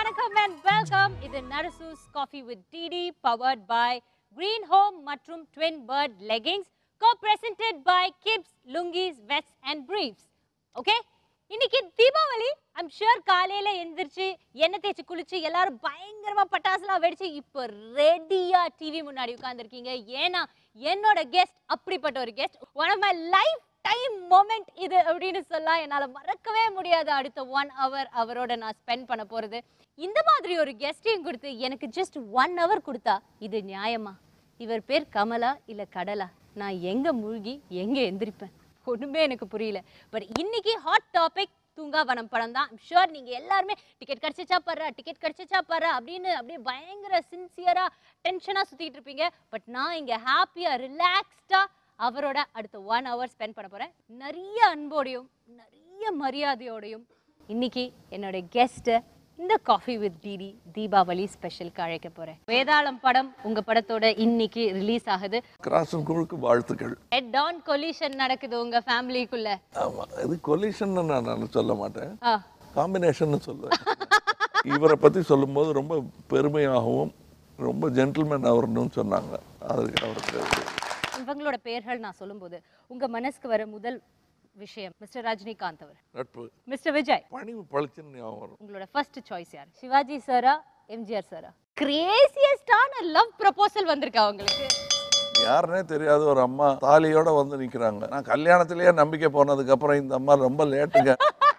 வணக்கம் and welcome இது Narasus coffee with DD powered by green home மற்றும் twin bird leggings co presented by Gibbs lungis vest and briefs okay இன்னைக்கு Deepavali I'm sure காலையில எந்திரிச்சு எண்ணெய் தேய்ச்சி குளிச்சு எல்லாரும் பயங்கரமா பட்டாசுலாம் வெடிச்சு இப்போ ரெடியா டிவி முன்னாடி உட்கார்ந்துருக்கீங்க ஏன்னா என்னோட கெஸ்ட் அப்படிப்பட்ட ஒரு guest one of my lifetime moment இது அப்படின்னு சொல்லலாம் என்னால மறக்கவே முடியாது அடுத்த ஒன் hour அவரோட நான் ஸ்பெண்ட் பண்ண போறது இந்த மாதிரி ஒரு கெஸ்டையும் கொடுத்து எனக்கு ஜஸ்ட் ஒன் hour கொடுத்தா இது நியாயமா இவர் பேர் கமலா இல்ல கடலா நான் எங்க மூழ்கி எங்க எந்திரிப்பேன் ஒண்ணுமே எனக்கு புரியல பட் இன்னைக்கு ஹாட் டாபிக் தூங்காவனம் படம் தான் ஷுவர் நீங்க எல்லாருமே டிக்கெட் கிடைச்சிச்சா பாரு டிக்கெட் கிடைச்சிச்சா பாரு அப்படின்னு அப்படியே பயங்கர சின்சியரா டென்ஷனா சுத்திட்டு இருப்பீங்க பட் நான் இங்க ஹாப்பியா ரிலாக்ஸ்டா அவரோட அடுத்த ஒன் ஹவர் ஸ்பெண்ட் பண்ண போறேன் நிறைய அன்போடையும் நிறைய மரியாதையோடையும் இன்னைக்கு என்னோட கெஸ்ட்டை இந்த காஃபி வித் டிடி தீபாவளி ஸ்பெஷலுக்கு அழைக்க போறேன் வேதாளம் படம் உங்க படத்தோட இன்னைக்கு ரிலீஸ் ஆகுது கிராசன் குழுக்கு வாழ்த்துக்கள் ஹெட் ஆன் கொலிஷன் நடக்குது உங்க ஃபேமிலிக்குள்ள ஆமா இது கொலிஷன் நான் நான் சொல்ல மாட்டேன் ஆ காம்பினேஷன் சொல்லுவேன் இவரை பத்தி சொல்லும்போது ரொம்ப பெருமையாகவும் ரொம்ப ஜென்டில்மேன் அவர்னு சொன்னாங்க அதுக்கு அவருக்கு இவங்களோட பெயர்கள் நான் சொல்லும்போது உங்க மனசுக்கு வர முதல் விஷயம் மிஸ்டர் ரஜினிகாந்த் அவர் நட்பு மிஸ்டர் விஜய் பணிவு பளிச்சுன்னு ஞாபகம் வரும் உங்களோட ஃபர்ஸ்ட் சாய்ஸ் யார் சிவாஜி சாரா எம்ஜிஆர் சாரா கிரேசியஸ்டான லவ் ப்ரப்போசல் வந்திருக்கா உங்களுக்கு யாருன்னே தெரியாத ஒரு அம்மா தாலியோட வந்து நிக்கிறாங்க நான் கல்யாணத்திலேயே நம்பிக்கை போனதுக்கு அப்புறம் இந்த அம்மா ரொம்ப லேட்டுங்க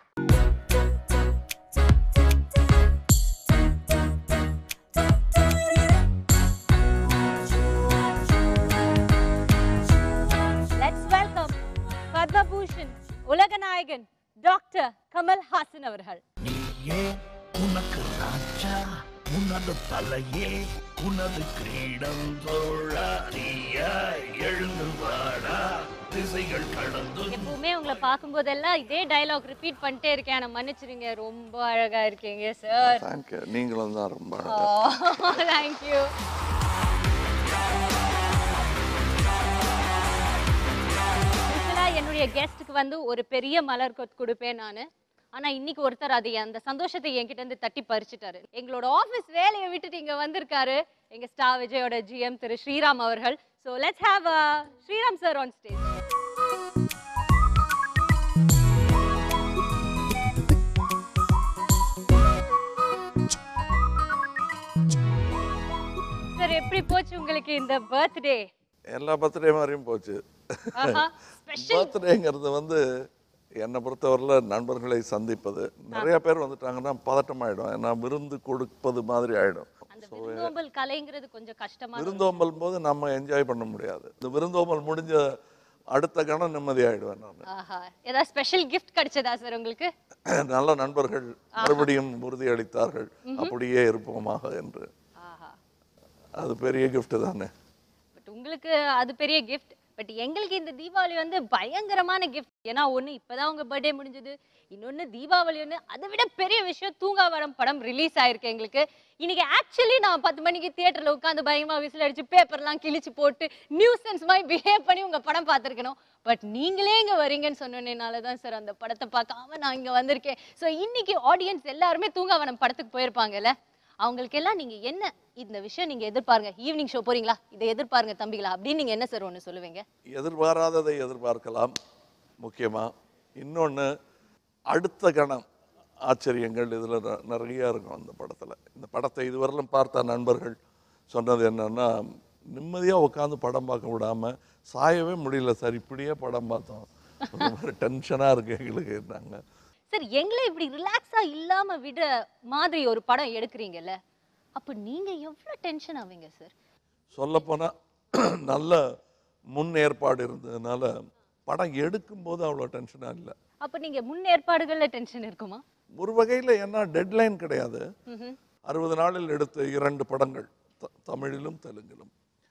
லெட்ஸ் வெல்கம் பத்மபூஷன் உலக நாயகன் டாக்டர் கமல் ஹாசன் அவர்கள் நீயே உனக்கு ராஜா உனது தலையே உனது கிரீடம் தோழா நீயா எழுந்து வாடா திசைகள் கடந்து எப்பவுமே உங்களை பார்க்கும்போதெல்லாம் இதே டயலாக் ரிப்பீட் பண்ணிட்டே இருக்கேன் ஆனா மன்னிச்சிருங்க ரொம்ப அழகா இருக்கீங்க சார் தேங்க்யூ நீங்களும் தான் ரொம்ப அழகா தேங்க்யூ யூஸ்வலா என்னுடைய கெஸ்ட்டுக்கு வந்து ஒரு பெரிய மலர் கொத்து கொடுப்பேன் நான் ஆனா இன்னைக்கு ஒருத்தர் அதை அந்த சந்தோஷத்தை என்கிட்ட இருந்து தட்டி பறிச்சுட்டாரு எங்களோட ஆபீஸ் வேலையை விட்டுட்டு இங்க வந்திருக்காரு எங்க ஸ்டார் விஜயோட ஜிஎம் திரு ஸ்ரீராம் அவர்கள் so let's have Sriram sir on stage sir எப்படி போச்சு உங்களுக்கு இந்த பர்த்டே எல்லா பர்த்டே மாதிரியும் போச்சு ஆஹா ஸ்பெஷல் பர்த்டேங்கிறது வந்து என்னை பொறுத்தவரையில் நண்பர்களை சந்திப்பது நிறைய பேர் வந்துட்டாங்கன்னா பதட்டமாயிடும் ஏன்னா விருந்து கொடுப்பது மாதிரி ஆயிடும் அந்த விருந்தோம்பல் கலைங்கிறது கொஞ்சம் கஷ்டமா விருந்தோம்பல் போது நம்ம என்ஜாய் பண்ண முடியாது இந்த விருந்தோம்பல் முடிஞ்ச அடுத்த கணம் நிம்மதியாயிடுவேன் நான் ஆஹா ஏதாவது ஸ்பெஷல் கிஃப்ட் கிடைச்சதா சார் உங்களுக்கு நல்ல நண்பர்கள் மறுபடியும் உறுதியளித்தார்கள் அப்படியே இருப்போமாக என்று ஆஹா அது பெரிய gift தானே பட் உங்களுக்கு அது பெரிய கிஃப்ட் பட் எங்களுக்கு இந்த தீபாவளி வந்து பயங்கரமான கிஃப்ட் ஏன்னா ஒண்ணு இப்பதான் உங்க பர்த்டே முடிஞ்சது இன்னொன்னு தீபாவளி ஒண்ணு அதை விட பெரிய விஷயம் தூங்காவரம் படம் ரிலீஸ் ஆயிருக்கு எங்களுக்கு இன்னைக்கு ஆக்சுவலி நான் பத்து மணிக்கு தியேட்டர்ல உட்காந்து பயங்கரமா விசில் அடிச்சு பேப்பர்லாம் கிழிச்சு போட்டு நியூசன்ஸ் மாதிரி பிஹேவ் பண்ணி உங்க படம் பார்த்துருக்கணும் பட் நீங்களே இங்க வரீங்கன்னு சொன்னோன்னேனால தான் சார் அந்த படத்தை பார்க்காம நான் இங்க வந்திருக்கேன் ஸோ இன்னைக்கு ஆடியன்ஸ் எல்லாருமே தூங்காவனம் படத்துக்கு போயிருப்பாங்கல்ல அவங்களுக்கு எல்லாம் நீங்க என்ன இந்த விஷயம் நீங்க எதிர்பாருங்க ஈவினிங் ஷோ போறீங்களா இதை எதிர்பாருங்க தம்பிகளா அப்படின்னு நீங்க என்ன சார் ஒண்ணு சொல்லுவீங்க எதிர்பாராததை எதிர்பார்க்கலாம் முக்கியமா இன்னொன்று அடுத்த கணம் ஆச்சரியங்கள் இதில் நிறைய இருக்கும் அந்த படத்தில் இந்த படத்தை இதுவரையிலும் பார்த்த நண்பர்கள் சொன்னது என்னன்னா நிம்மதியாக உட்காந்து படம் பார்க்க விடாம சாயவே முடியல சார் இப்படியே படம் பார்த்தோம் ஒரு மாதிரி டென்ஷனாக இருக்கு எங்களுக்கு நாங்கள் சார் எங்களை இப்படி ரிலாக்ஸா இல்லாம விட மாதிரி ஒரு படம் எடுக்கிறீங்கல்ல அப்ப நீங்க எவ்வளவு டென்ஷன் ஆவீங்க சார் சொல்லப்போனால் நல்ல முன் ஏற்பாடு இருந்ததுனால படம் எடுக்கும்போது அவ்வளோ டென்ஷனாக இல்லை அப்ப நீங்க முன் ஏற்பாடுகள்ல டென்ஷன் இருக்குமா ஒரு வகையில் என்ன டெட்லைன் கிடையாது ம்ஹும். அறுபது நாளில் எடுத்த இரண்டு படங்கள் த- தமிழிலும் தெலுங்கிலும்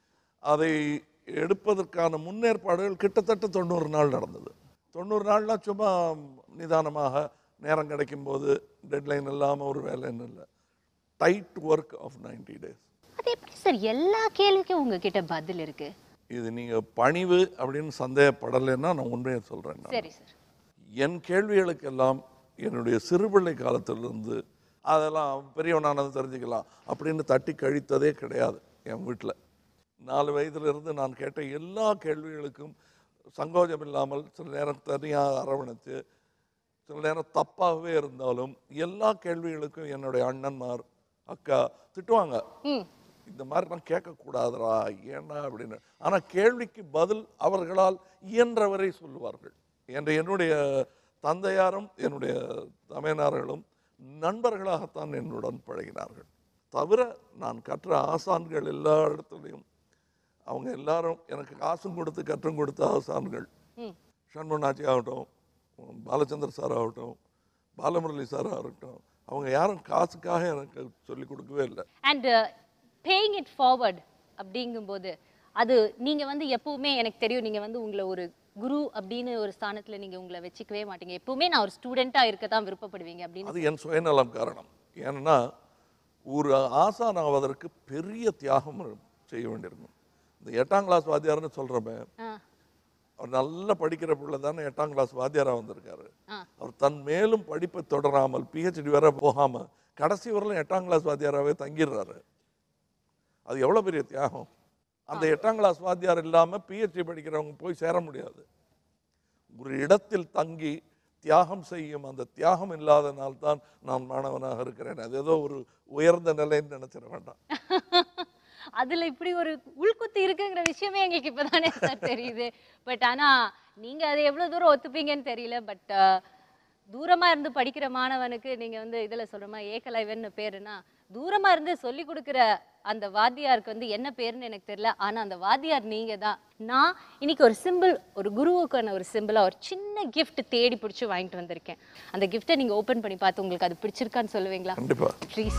அதை எடுப்பதற்கான முன்னேற்பாடுகள் கிட்டத்தட்ட தொண்ணூறு நாள் நடந்தது தொண்ணூறு நாள்னா சும்மா நிதானமாக நேரம் கிடைக்கும் போது டெட்லைன் இல்லாமல் ஒரு வேலைன்னு இல்லை டைட் ஒர்க் ஆஃப் 90 டேஸ் அது எப்படி சார் எல்லா கேள்விக்கும் உங்ககிட்ட பதில் இருக்கு இது நீங்கள் பணிவு அப்படின்னு சந்தேகப்படலைன்னா நான் உண்மையை சொல்கிறேன் சரி சார் என் கேள்விகளுக்கெல்லாம் என்னுடைய சிறுபிள்ளை காலத்திலிருந்து அதெல்லாம் பெரியவனானது தெரிஞ்சுக்கலாம் அப்படின்னு தட்டி கழித்ததே கிடையாது என் வீட்டில் நாலு வயதிலிருந்து நான் கேட்ட எல்லா கேள்விகளுக்கும் சங்கோஜம் இல்லாமல் சில நேரம் தனியாக அரவணைத்து சில நேரம் தப்பாகவே இருந்தாலும் எல்லா கேள்விகளுக்கும் என்னுடைய அண்ணன்மார் அக்கா திட்டுவாங்க ம் இந்த மாதிரி நான் கேட்கக்கூடாதுடா ஏன்டா அப்படின்னு ஆனால் கேள்விக்கு பதில் அவர்களால் இயன்றவரை சொல்லுவார்கள் என்ற என்னுடைய தந்தையாரும் என்னுடைய தமையனார்களும் நண்பர்களாகத்தான் என்னுடன் பழகினார்கள் தவிர நான் கற்ற ஆசான்கள் எல்லா இடத்துலையும் அவங்க எல்லாரும் எனக்கு காசும் கொடுத்து கற்றும் கொடுத்த ஆசான்கள் ம் சண்முனாச்சி ஆகட்டும் பாலச்சந்தர் சார் ஆகட்டும் பாலமுரளி சார் ஆகட்டும் அவங்க யாரும் காசுக்காக எனக்கு சொல்லிக் கொடுக்கவே இல்லை அண்ட் பேயிங் இட் ஃபார்வர்ட் அப்படிங்கும்போது அது நீங்க வந்து எப்பவுமே எனக்கு தெரியும் நீங்க வந்து உங்களை ஒரு குரு அப்படின்னு ஒரு ஸ்தானத்துல நீங்க உங்களை வச்சுக்கவே மாட்டீங்க எப்பவுமே நான் ஒரு ஸ்டூடெண்டா இருக்க தான் விருப்பப்படுவீங்க அப்படின்னு அது என் சுயநலம் காரணம் ஏன்னா ஒரு ஆசான் ஆவதற்கு பெரிய தியாகம் செய்ய வேண்டியிருக்கும் இந்த எட்டாம் கிளாஸ் வாத்தியார்னு சொல்கிறப்ப ஆ, அவர் நல்லா படிக்கிற பிள்ளை தானே எட்டாம் கிளாஸ் வாத்தியாராக வந்திருக்காரு ஆ. அவர் தன் மேலும் படிப்பை தொடராமல் பிஹெச்டி வர போகாம கடைசி வரலும் எட்டாம் கிளாஸ் வாத்தியாராகவே தங்கிடுறாரு அது எவ்வளோ பெரிய தியாகம் அந்த எட்டாம் கிளாஸ் வாத்தியார் இல்லாமல் பிஹெச்டி படிக்கிறவங்க போய் சேர முடியாது ஒரு இடத்தில் தங்கி தியாகம் செய்யும் அந்த தியாகம் இல்லாதனால் தான் நான் மாணவனாக இருக்கிறேன் அது ஏதோ ஒரு உயர்ந்த நிலைன்னு நினைச்சிட வேண்டாம் அதுல இப்படி ஒரு உள்குத்து இருக்குங்கிற விஷயமே எங்களுக்கு இப்பதானே சார் தெரியுது பட் ஆனா நீங்க அதை எவ்வளவு தூரம் ஒத்துப்பீங்கன்னு தெரியல பட் தூரமா இருந்து படிக்கிற மாணவனுக்கு நீங்க வந்து இதுல சொல்ற மாதிரி ஏகலைவன் பேருனா தூரமா இருந்து சொல்லி கொடுக்கிற அந்த வாத்தியாருக்கு வந்து என்ன பேருன்னு எனக்கு தெரியல ஆனா அந்த வாத்தியார் நீங்க தான் நான் இன்னைக்கு ஒரு சிம்பிள் ஒரு குருவுக்கான ஒரு சிம்பிளா ஒரு சின்ன gift தேடி பிடிச்சி வாங்கிட்டு வந்திருக்கேன் அந்த கிஃப்ட்டை நீங்க ஓபன் பண்ணி பார்த்து உங்களுக்கு அது பிடிச்சிருக்கான்னு சொல்லுவீங்களா கண்டிப்பா ப்ளீஸ்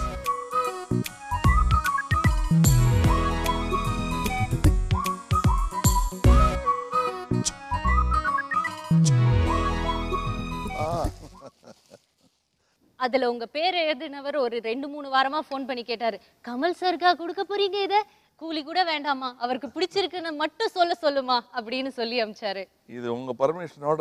அதுல உங்க பேர் எழுதினவர் ஒரு ரெண்டு மூணு வாரமா ஃபோன் பண்ணி கேட்டாரு கமல் சாருக்கா கொடுக்க போறீங்க இத கூலி கூட வேண்டாமா அவருக்கு பிடிச்சிருக்குன்னு மட்டும் சொல்ல சொல்லுமா அப்படின்னு சொல்லி அமிச்சாரு இது உங்க பர்மிஷனோட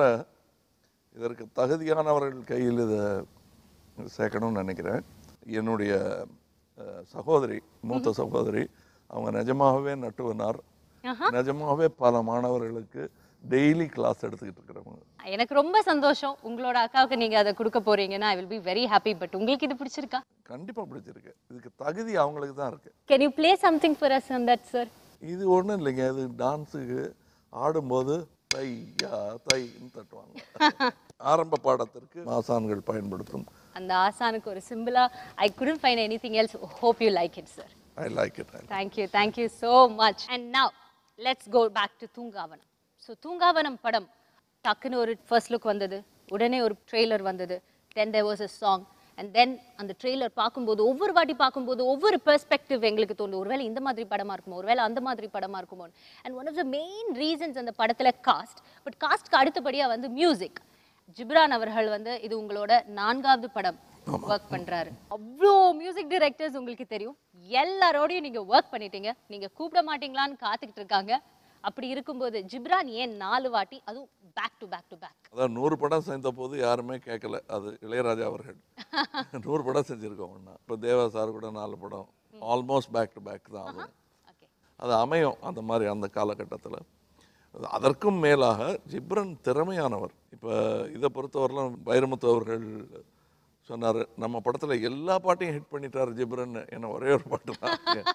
இதற்கு தகுதியானவர்கள் கையில் இதை சேர்க்கணும்னு நினைக்கிறேன் என்னுடைய அஹ், சகோதரி மூத்த சகோதரி அவங்க நிஜமாகவே நட்டுவனார் ஆஹா. நிஜமாகவே பல மாணவர்களுக்கு டெய்லி கிளாஸ் எடுத்துக்கிட்டு இருக்கிறவங்க எனக்கு ரொம்ப சந்தோஷம் உங்களோட அக்காவுக்கு நீங்க அதை கொடுக்க போறீங்கன்னா I will be very happy but உங்களுக்கு இது பிடிச்சிருக்கா கண்டிப்பா பிடிச்சிருக்கு இதுக்கு தகுதி அவங்களுக்கு தான் இருக்கு can you play something for us on that sir இது ஒண்ணும் இல்லைங்க இது டான்ஸுக்கு ஆடும்போது தையா தைன்னு தட்டுவாங்க ஆரம்ப பாடத்திற்கு ஆசான்கள் பயன்படுத்தும் அந்த ஆசானுக்கு ஒரு சிம்பிளா I couldn't find anything else hope you like it sir I like it thank you thank you so much and now let's go back to Thoongavanam so Thoongavanam படம் டக்குன்னு ஒரு ஃபர்ஸ்ட் லுக் வந்தது உடனே ஒரு ட்ரெய்லர் வந்தது then there was a song and then அந்த trailer பார்க்கும்போது ஒவ்வொரு வாட்டி பார்க்கும்போது ஒவ்வொரு பெர்ஸ்பெக்டிவ் எங்களுக்கு தோணும் ஒருவேளை இந்த மாதிரி படமா இருக்குமோ ஒருவேளை அந்த மாதிரி படமா இருக்குமோ and one of the main reasons அந்த படத்துல காஸ்ட் பட் காஸ்ட்க்கு அடுத்தபடியா வந்து மியூசிக் ஜிப்ரான் அவர்கள் வந்து இது உங்களோட நான்காவது படம் ஒர்க் பண்றாரு அவ்வளோ மியூசிக் டைரக்டர்ஸ் உங்களுக்கு தெரியும் எல்லாரோடையும் நீங்க ஒர்க் பண்ணிட்டீங்க நீங்க கூப்பிட மாட்டீங்களான்னு காத்துக்கிட்டு இருக்காங்க அப்படி இருக்கும்போது ஜிப்ரான் ஏன் நாலு வாட்டி அதுவும் back to back to back அதான் நூறு படம் செஞ்ச போது யாருமே கேட்கல அது இளையராஜா அவர்கள் நூறு படம் செஞ்சுருக்கோம் ஒன்றா இப்போ தேவா சார் கூட நாலு படம் ஆல்மோஸ்ட் பேக் டு பேக் தான் அது ஓகே அது அமையும் அந்த மாதிரி அந்த காலகட்டத்தில் அதற்கும் மேலாக ஜிப்ரன் திறமையானவர் இப்போ இதை பொறுத்தவரையிலும் வைரமுத்து அவர்கள் சொன்னார் நம்ம படத்தில் எல்லா பாட்டையும் ஹிட் பண்ணிட்டார் ஜிப்ரன் என்ன ஒரே ஒரு பாட்டு தான்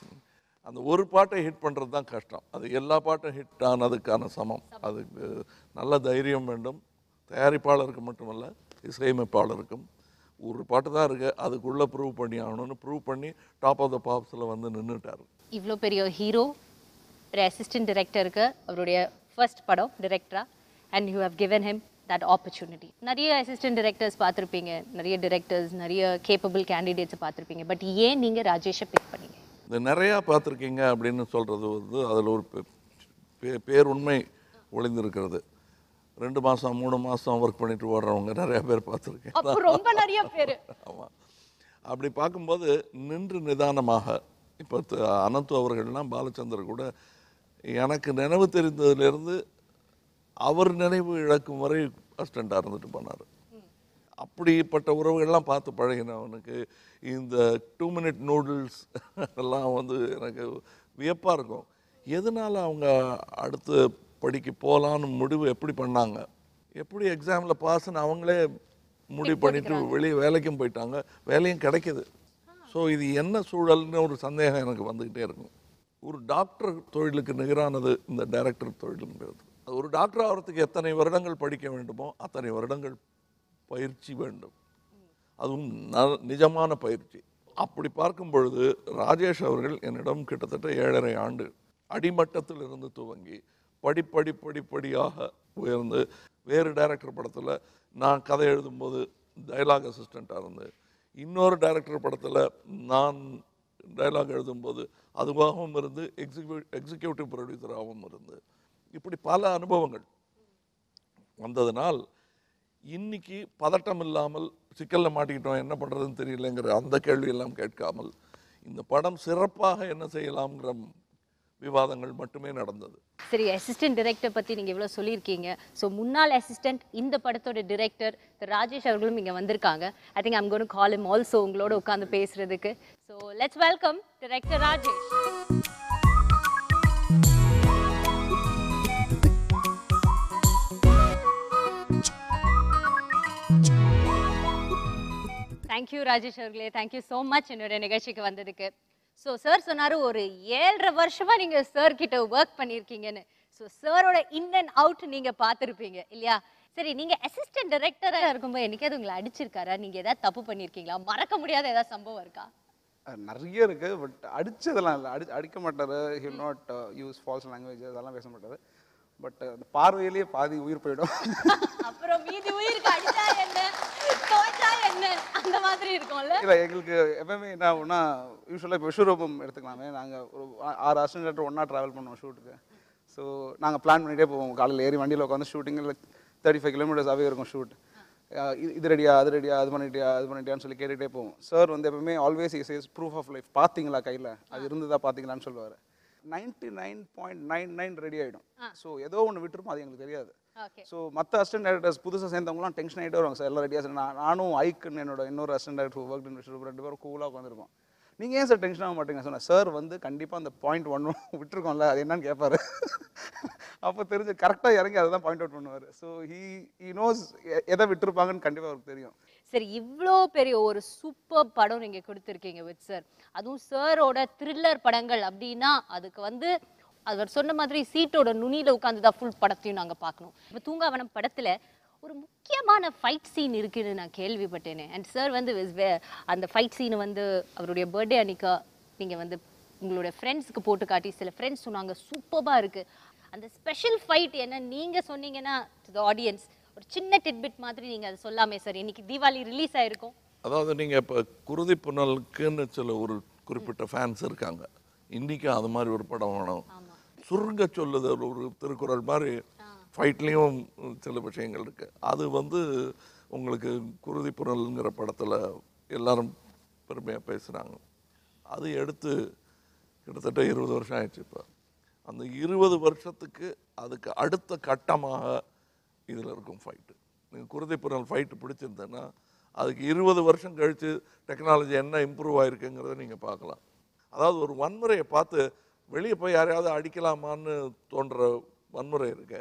அந்த ஒரு பாட்டை ஹிட் பண்ணுறது தான் கஷ்டம் அது எல்லா பாட்டும் ஹிட் ஆனதுக்கான சமம் அதுக்கு நல்ல தைரியம் வேண்டும் தயாரிப்பாளருக்கு மட்டுமல்ல இசையமைப்பாளருக்கும் ஒரு பாட்டு தான் இருக்கு அதுக்குள்ளே ப்ரூவ் பண்ணி ஆகணும்னு ப்ரூவ் பண்ணி டாப் ஆஃப் த பாப்ஸில் வந்து நின்றுட்டார் இவ்வளோ பெரிய ஹீரோ ஒரு அசிஸ்டன்ட் டைரக்டருக்கு அவருடைய ஃபர்ஸ்ட் படம் டிரெக்டரா and you have given him that opportunity நிறைய அசிஸ்டன்ட் டைரக்டர்ஸ் பார்த்துருப்பீங்க நிறைய டிரெக்டர்ஸ் நிறைய கேப்பபிள் கேண்டிடேட்ஸ் பார்த்துருப்பீங்க பட் ஏன் நீங்க ராஜேஷை பிக் பண்ணீங்க இந்த நிறையா பார்த்துருக்கீங்க அப்படின்னு சொல்கிறது வந்து அதில் ஒரு பே- பே- பேருண்மை ஒளிந்திருக்கிறது ரெண்டு மாதம் மூணு மாதம் ஒர்க் பண்ணிட்டு ஓடுறவங்க நிறைய பேர் பார்த்துருக்கேன் அப்போ ரொம்ப நிறைய பேர் ஆமாம் அப்படி பார்க்கும்போது நின்று நிதானமாக இப்போ த- அனந்து அவர்கள்லாம் பாலச்சந்தர் கூட எனக்கு நினைவு தெரிந்ததுலேருந்து அவர் நினைவு இழக்கும் வரை அசிஸ்டண்ட்டாக இருந்துட்டு போனார் அப்படிப்பட்ட உறவுகள்லாம் பார்த்து பழகினவனுக்கு இந்த டூ மினிட் நூடுல்ஸ் எல்லாம் வந்து எனக்கு வியப்பாக இருக்கும் எதனால் அவங்க அடுத்து படிக்க போகலான்னு முடிவு எப்படி பண்ணாங்க எப்படி எக்ஸாமில் பாஸ்ன்னு அவங்களே முடிவு பண்ணிட்டு வெளியே வேலைக்கும் போயிட்டாங்க வேலையும் கிடைக்குது ஸோ இது என்ன சூழல்னு ஒரு சந்தேகம் எனக்கு வந்துக்கிட்டே இருக்கும் ஒரு டாக்டர் தொழிலுக்கு நிகரானது இந்த டைரக்டர் தொழிலுங்கிறது அது ஒரு டாக்டர் ஆகிறதுக்கு எத்தனை வருடங்கள் படிக்க வேண்டுமோ அத்தனை வருடங்கள் பயிற்சி வேண்டும் அதுவும் ந- நிஜமான பயிற்சி அப்படி பார்க்கும் பொழுது ராஜேஷ் அவர்கள் என்னிடம் கிட்டத்தட்ட ஏழரை ஆண்டு அடிமட்டத்தில் இருந்து துவங்கி படிப்படி படிப்படியாக உயர்ந்து வேறு டைரக்டர் படத்தில் நான் கதை எழுதும்போது டைலாக் அசிஸ்டண்ட்டாக இருந்து இன்னொரு டைரக்டர் படத்தில் நான் டைலாக் எழுதும்போது அதுவாகவும் இருந்து எக்ஸிக்யூ எக்ஸிக்யூட்டிவ் ப்ரொடியூசராகவும் இருந்து இப்படி பல அனுபவங்கள் வந்ததனால் இன்னைக்கு பதட்டம் இல்லாமல் சிக்கல்ல மாட்டிக்கிட்டோம் என்ன பண்றதுன்னு தெரியலங்கிற அந்த கேள்வி எல்லாம் கேட்காமல் இந்த படம் சிறப்பாக என்ன செய்யலாம்ங்கிற விவாதங்கள் மட்டுமே நடந்தது சரி அசிஸ்டன்ட் டைரக்டர் பத்தி நீங்க இவ்வளவு சொல்லியிருக்கீங்க ஸோ முன்னாள் அசிஸ்டன்ட் இந்த படத்தோட டைரக்டர் ராஜேஷ் அவர்களும் இங்க வந்திருக்காங்க I think I'm gonna call him also உங்களோட உட்காந்து பேசுறதுக்கு so let's welcome director Rajesh thank you Rajesh அவர்களே தேங்க்யூ ஸோ மச் என்னோட நிகழ்ச்சிக்கு வந்ததுக்கு ஸோ சார் சொன்னாரு ஒரு ஏழரை வருஷமா நீங்க சார் கிட்ட ஒர்க் பண்ணியிருக்கீங்கன்னு ஸோ சாரோட இன் அண்ட் அவுட் நீங்க பார்த்துருப்பீங்க இல்லையா சரி நீங்க அசிஸ்டன்ட் டைரக்டரா இருக்கும்போது என்னைக்காவது உங்களை அடிச்சிருக்காரா நீங்க ஏதாவது தப்பு பண்ணியிருக்கீங்களா மறக்க முடியாத ஏதாவது சம்பவம் இருக்கா அஹ் நிறைய இருக்கு பட் அடிச்சதெல்லாம் இல்லை அடி அடிக்க மாட்டாரு he'll not use false language அதெல்லாம் பேச மாட்டாரு பட் அந்த பார்வையிலேயே பாதி உயிர் போயிடும் அப்புறம் மீதி உயிருக்கு அடிச்சா என்ன தோச்சா என்ன அந்த மாதிரி இருக்கும்ல இல்லை எங்களுக்கு எப்பவுமே என்ன ஆகும்னா யூஸ்வலாக இப்போ விஸ்வரூபம் எடுத்துக்கலாமே நாங்கள் ஒரு ஆ- ஆறு அசிஸ்டன்ட் ஒன்றா ட்ராவல் பண்ணுவோம் ஷூட்டுக்கு ஸோ நாங்கள் பிளான் பண்ணிகிட்டே போவோம் காலையில் ஏறி வண்டியில் உட்காந்து ஷூட்டிங்கில் தேர்ட்டி ஃபைவ் கிலோமீட்டர்ஸாகவே இருக்கும் ஷூட் இது ரெடியா அது ரெடியா அது பண்ணிட்டியா அது பண்ணிட்டியான்னு சொல்லி கேட்டுகிட்டே போவோம் சார் வந்து எப்பவுமே always is is proof of life பார்த்தீங்களா கையில் அது இருந்ததா பார்த்தீங்களான்னு சொல்லுவார் ninety nine point nine nine ready ஆகிடும் ஸோ ஏதோ ஒன்று விட்டுருப்போம் அது எங்களுக்கு தெரியாது ஓகே ஸோ மற்ற அசிஸ்டன்ட் டேரக்டர்ஸ் புதுசாக சேர்ந்தவங்களாம் டென்ஷன் ஆகிட்டே வருவாங்க சார் எல்லாம் ரெடியாக சார் நான் நானும் ஐக்குன்னு என்னோட இன்னொரு அசிஸ்டன்ட் டேரக்டர் ஒர்க் இன் ரெண்டு பேரும் கூலாக உட்காந்துருப்போம் நீங்கள் ஏன் சார் டென்ஷன் ஆக மாட்டீங்க சொன்னேன் சார் வந்து கண்டிப்பாக அந்த பாயிண்ட் ஒன்று விட்டுருக்கோம்ல அது என்னன்னு கேட்பாரு அப்போ தெரிஞ்சு கரெக்டாக இறங்கி அதை தான் பாயிண்ட் அவுட் பண்ணுவார் ஸோ ஹீ ஹீ நோஸ் எதை விட்டுருப்பாங்கன்னு கண்டிப்பாக அவருக்கு தெரியும் சரி இவ்வளோ பெரிய ஒரு சூப்பர் படம் நீங்க கொடுத்துருக்கீங்க வித் சார் அதுவும் சாரோட த்ரில்லர் படங்கள் அப்படின்னா அதுக்கு வந்து அவர் சொன்ன மாதிரி சீட்டோட நுனியில உட்காந்து தான் ஃபுல் படத்தையும் நாங்க பார்க்கணும் இப்போ தூங்காவனம் படத்துல ஒரு முக்கியமான ஃபைட் சீன் இருக்குன்னு நான் கேள்விப்பட்டேனே அண்ட் சார் வந்து was ve- அந்த ஃபைட் சீன் வந்து அவருடைய பர்த்டே அன்னைக்கு நீங்க வந்து உங்களோட ஃப்ரெண்ட்ஸ்க்கு போட்டு காட்டி சில ஃப்ரெண்ட்ஸ் சொன்னாங்க சூப்பராக இருக்கு அந்த ஸ்பெஷல் ஃபைட் என்ன நீங்க சொன்னீங்கன்னா டு த ஆடியன்ஸ் ஒரு சின்ன டிட்பிட் மாதிரி நீங்க அதை சொல்லாமே சார் இன்னைக்கு தீபாவளி ரிலீஸ் ஆயிருக்கும் அதாவது நீங்கள் இப்போ குருதி புனலுக்குன்னு சில ஒரு குறிப்பிட்ட ஃபேன்ஸ் இருக்காங்க இன்றைக்கும் அது மாதிரி ஒரு படம் வேணும் சுருங்க சொல்லுது ஒரு திருக்குறள் மாதிரி ஃபைட்லேயும் சில விஷயங்கள் இருக்கு அது வந்து உங்களுக்கு குருதி புனல்ங்கிற படத்தில் எல்லாரும் பெருமையாக பேசுகிறாங்க அது எடுத்து கிட்டத்தட்ட இருபது வருஷம் ஆயிடுச்சு இப்போ அந்த இருபது வருஷத்துக்கு அதுக்கு அடுத்த கட்டமாக இதில் இருக்கும் ஃபைட்டு நீங்கள் குருதிப்புறல் ஃபைட்டு பிடிச்சிருந்தேன்னா அதுக்கு இருபது வருஷம் கழித்து டெக்னாலஜி என்ன இம்ப்ரூவ் ஆயிருக்குங்கிறத நீங்கள் பார்க்கலாம் அதாவது ஒரு வன்முறையை பார்த்து வெளியே போய் யாரையாவது அடிக்கலாமான்னு தோன்ற வன்முறை இருக்கு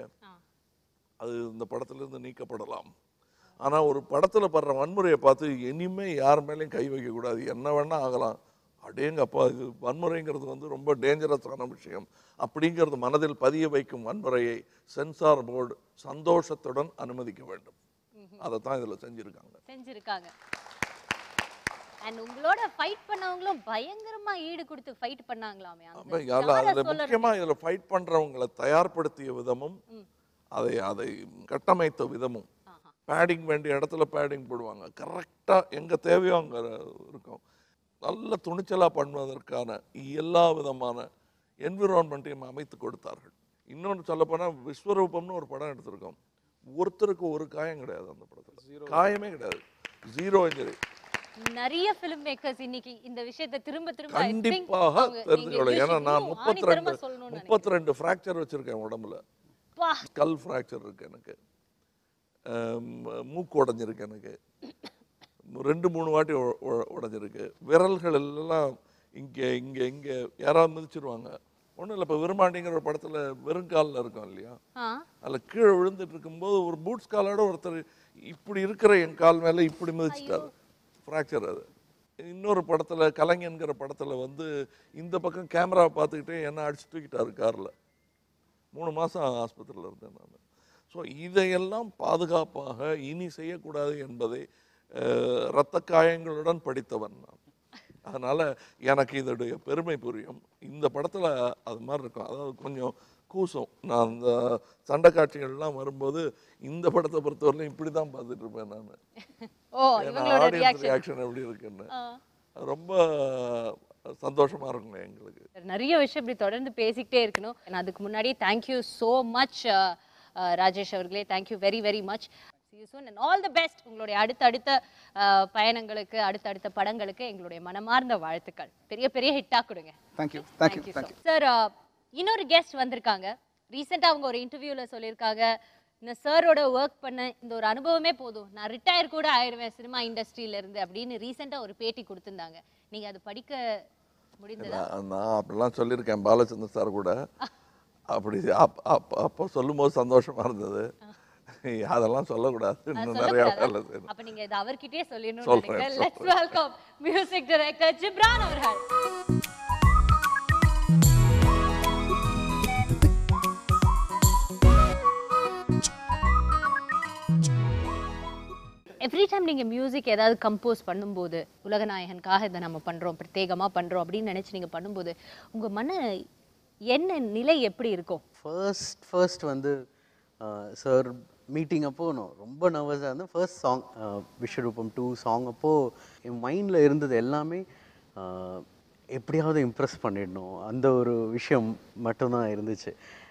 அது இந்த படத்திலிருந்து நீக்கப்படலாம் ஆனால் ஒரு படத்தில் படுற வன்முறையை பார்த்து இனிமே யார் மேலேயும் கை வைக்கக்கூடாது என்ன வேணால் ஆகலாம் அடேங்கப்பா இது வன்முறைங்கிறது வந்து ரொம்ப டேஞ்சரஸான விஷயம் அப்படிங்கிறது மனதில் பதிய வைக்கும் வன்முறையை சென்சார் போர்டு சந்தோஷத்துடன் அனுமதிக்க வேண்டும் அதை தான் இதில் செஞ்சுருக்காங்க செஞ்சிருக்காங்க அண்ட் உங்களோட ஃபைட் பண்ணவங்களும் பயங்கரமா ஈடு கொடுத்து ஃபைட் பண்ணாங்களாமே அந்த அப்ப அதில் யாரை அதில் சொல்லறது? முக்கியமாக இதில் ஃபைட் பண்ணுறவங்களை தயார்படுத்திய விதமும் அதை அதை கட்டமைத்த விதமும் ஆஹா. பேடிங் வேண்டிய இடத்துல பேடிங் போடுவாங்க கரெக்டாக எங்கே தேவையோ அங்கே இருக்கும் நல்ல துணிச்சலாக பண்ணுவதற்கான எல்லா விதமான என்விரான்மெண்ட்டையும் அமைத்து கொடுத்தார்கள் இன்னொன்று சொல்லப்போனால் விஸ்வரூபம்னு ஒரு படம் எடுத்திருக்கோம் ஒருத்தருக்கு ஒரு காயம் கிடையாது அந்த படத்தில் காயமே கிடையாது ஜீரோ இன்ஜரி நிறைய ஃபிலிம் மேக்கர்ஸ் இன்னைக்கு இந்த விஷயத்தை திரும்ப திரும்ப I think கண்டிப்பாக அவங்க- நீங்க தெரிஞ்சுக்கணும் இந்த ஏன்னா விஷயம் நான் இன்னும் முப்பத்தி ஆணித்தரமா ரெண்டு சொல்லணும்னு முப்பத்தி ரெண்டு ஃப்ராக்சர் வச்சுருக்கேன் உடம்புல பா ஸ்கல் ஃப்ராக்சர் இருக்கு எனக்கு ஆம், மூக்கு உடஞ்சிருக்கு எனக்கு ரெண்டு மூணு வாட்டி உ- உ- உடைஞ்சிருக்கு விரல்கள் எல்லாம் இங்கே இங்கே இங்கே யாராவது மிதிச்சிருவாங்க ஒன்றும் இல்லை இப்போ விரும்பாண்டிங்கிற ஒரு படத்தில் வெறுங்காலில் இருக்கும் இல்லையா ஆ அதில் கீழே விழுந்துட்டு இருக்கும்போது ஒரு பூட்ஸ் காலோட ஒருத்தர் இப்படி இருக்கிற என் கால் மேலே இப்படி மிதிச்சிட்டாரு ஃப்ராக்சர் அது இன்னொரு படத்தில் கலைஞன்கிற படத்தில் வந்து இந்த பக்கம் கேமராவை பார்த்துக்கிட்டே என்ன அடிச்சு தூக்கிட்டாரு காரில் மூணு மாதம் ஆஸ்பத்திரியில் இருந்தேன் நான் ஸோ இதையெல்லாம் பாதுகாப்பாக இனி செய்யக்கூடாது என்பதை அஹ், இரத்த காயங்களுடன் படித்தவன் நான் அதனால் எனக்கு இதோடைய பெருமை புரியும் இந்த படத்தில் அது மாதிரி இருக்கும் அதாவது கொஞ்சம் கூசம் நான் அந்த சண்டை காட்சிகள்லாம் வரும்போது இந்த படத்தை பொறுத்தவரையிலும் இப்படி தான் பார்த்துட்டு இருப்பேன் நான் ஓ ஏன்னா இவங்களோட ஆடியன்ஸ் ரியாக்ஷன் ரியாக்ஷன் எப்படி இருக்குன்னு அது ரொம்ப சந்தோஷமா இருக்குங்க எங்களுக்கு நிறைய விஷயம் இப்படி தொடர்ந்து பேசிக்கிட்டே இருக்கணும் And அதுக்கு முன்னாடி தேங்க்யூ ஸோ மச் ராஜேஷ் அவர்களே thank you very very much See you soon and all the best உங்களுடைய அடுத்தடுத்த uh, பயணங்களுக்கு அடுத்தடுத்த படங்களுக்கு எங்களுடைய மனமார்ந்த வாழ்த்துக்கள் பெரிய பெரிய ஹிட்டா கொடுங்க தேங்க்யூ தேங்க்யூ தேங்க்யூ சார் இன்னொரு கெஸ்ட் வந்திருக்காங்க ரீசெண்டாக அவங்க ஒரு இன்டர்வியூல சொல்லியிருக்காங்க இந்த சாரோட ஒர்க் பண்ண இந்த ஒரு அனுபவமே போதும் நான் ரிட்டையர் கூட ஆயிடுவேன் சினிமா இண்டஸ்ட்ரியில இருந்து அப்படின்னு ரீசெண்டாக ஒரு பேட்டி கொடுத்திருந்தாங்க நீங்க அது படிக்க முடிந்ததா நான் நான் அப்படிலாம் சொல்லியிருக்கேன் பாலச்சந்தர் சார் கூட அப்படி அப் அப் அப்போ சொல்லும்போது சந்தோஷமா இருந்தது அதெல்லாம் சொல்லக்கூடாது அது இன்னும் நிறைய வேலை சொல்லக்கூடாதா? செய்யணும் அப்ப நீங்க இது அவர்கிட்டயே சொல்லணும்னு சொல்றேன், நினைக்கிறேன் let's welcome music director Ghibran அவர்கள் எவ்ரி டைம் நீங்க மியூசிக் ஏதாவது கம்போஸ் பண்ணும்போது உலகநாயகனுக்காக இதை நம்ம பண்றோம் பிரத்யேகமா பண்றோம் அப்படின்னு நினைச்சு நீங்க பண்ணும்போது உங்க மன என்ன நிலை எப்படி இருக்கும் ஃபர்ஸ்ட் ஃபர்ஸ்ட் வந்து சார் மீட்டிங் அப்போ நான் ரொம்ப நர்வஸாக இருந்தேன் first song Vishwaroopam two song அப்போ என் மைண்டில் இருந்தது எல்லாமே ஆஹ், எப்படியாவது இம்ப்ரெஸ் பண்ணிடணும் அந்த ஒரு விஷயம் மட்டும்தான் இருந்துச்சு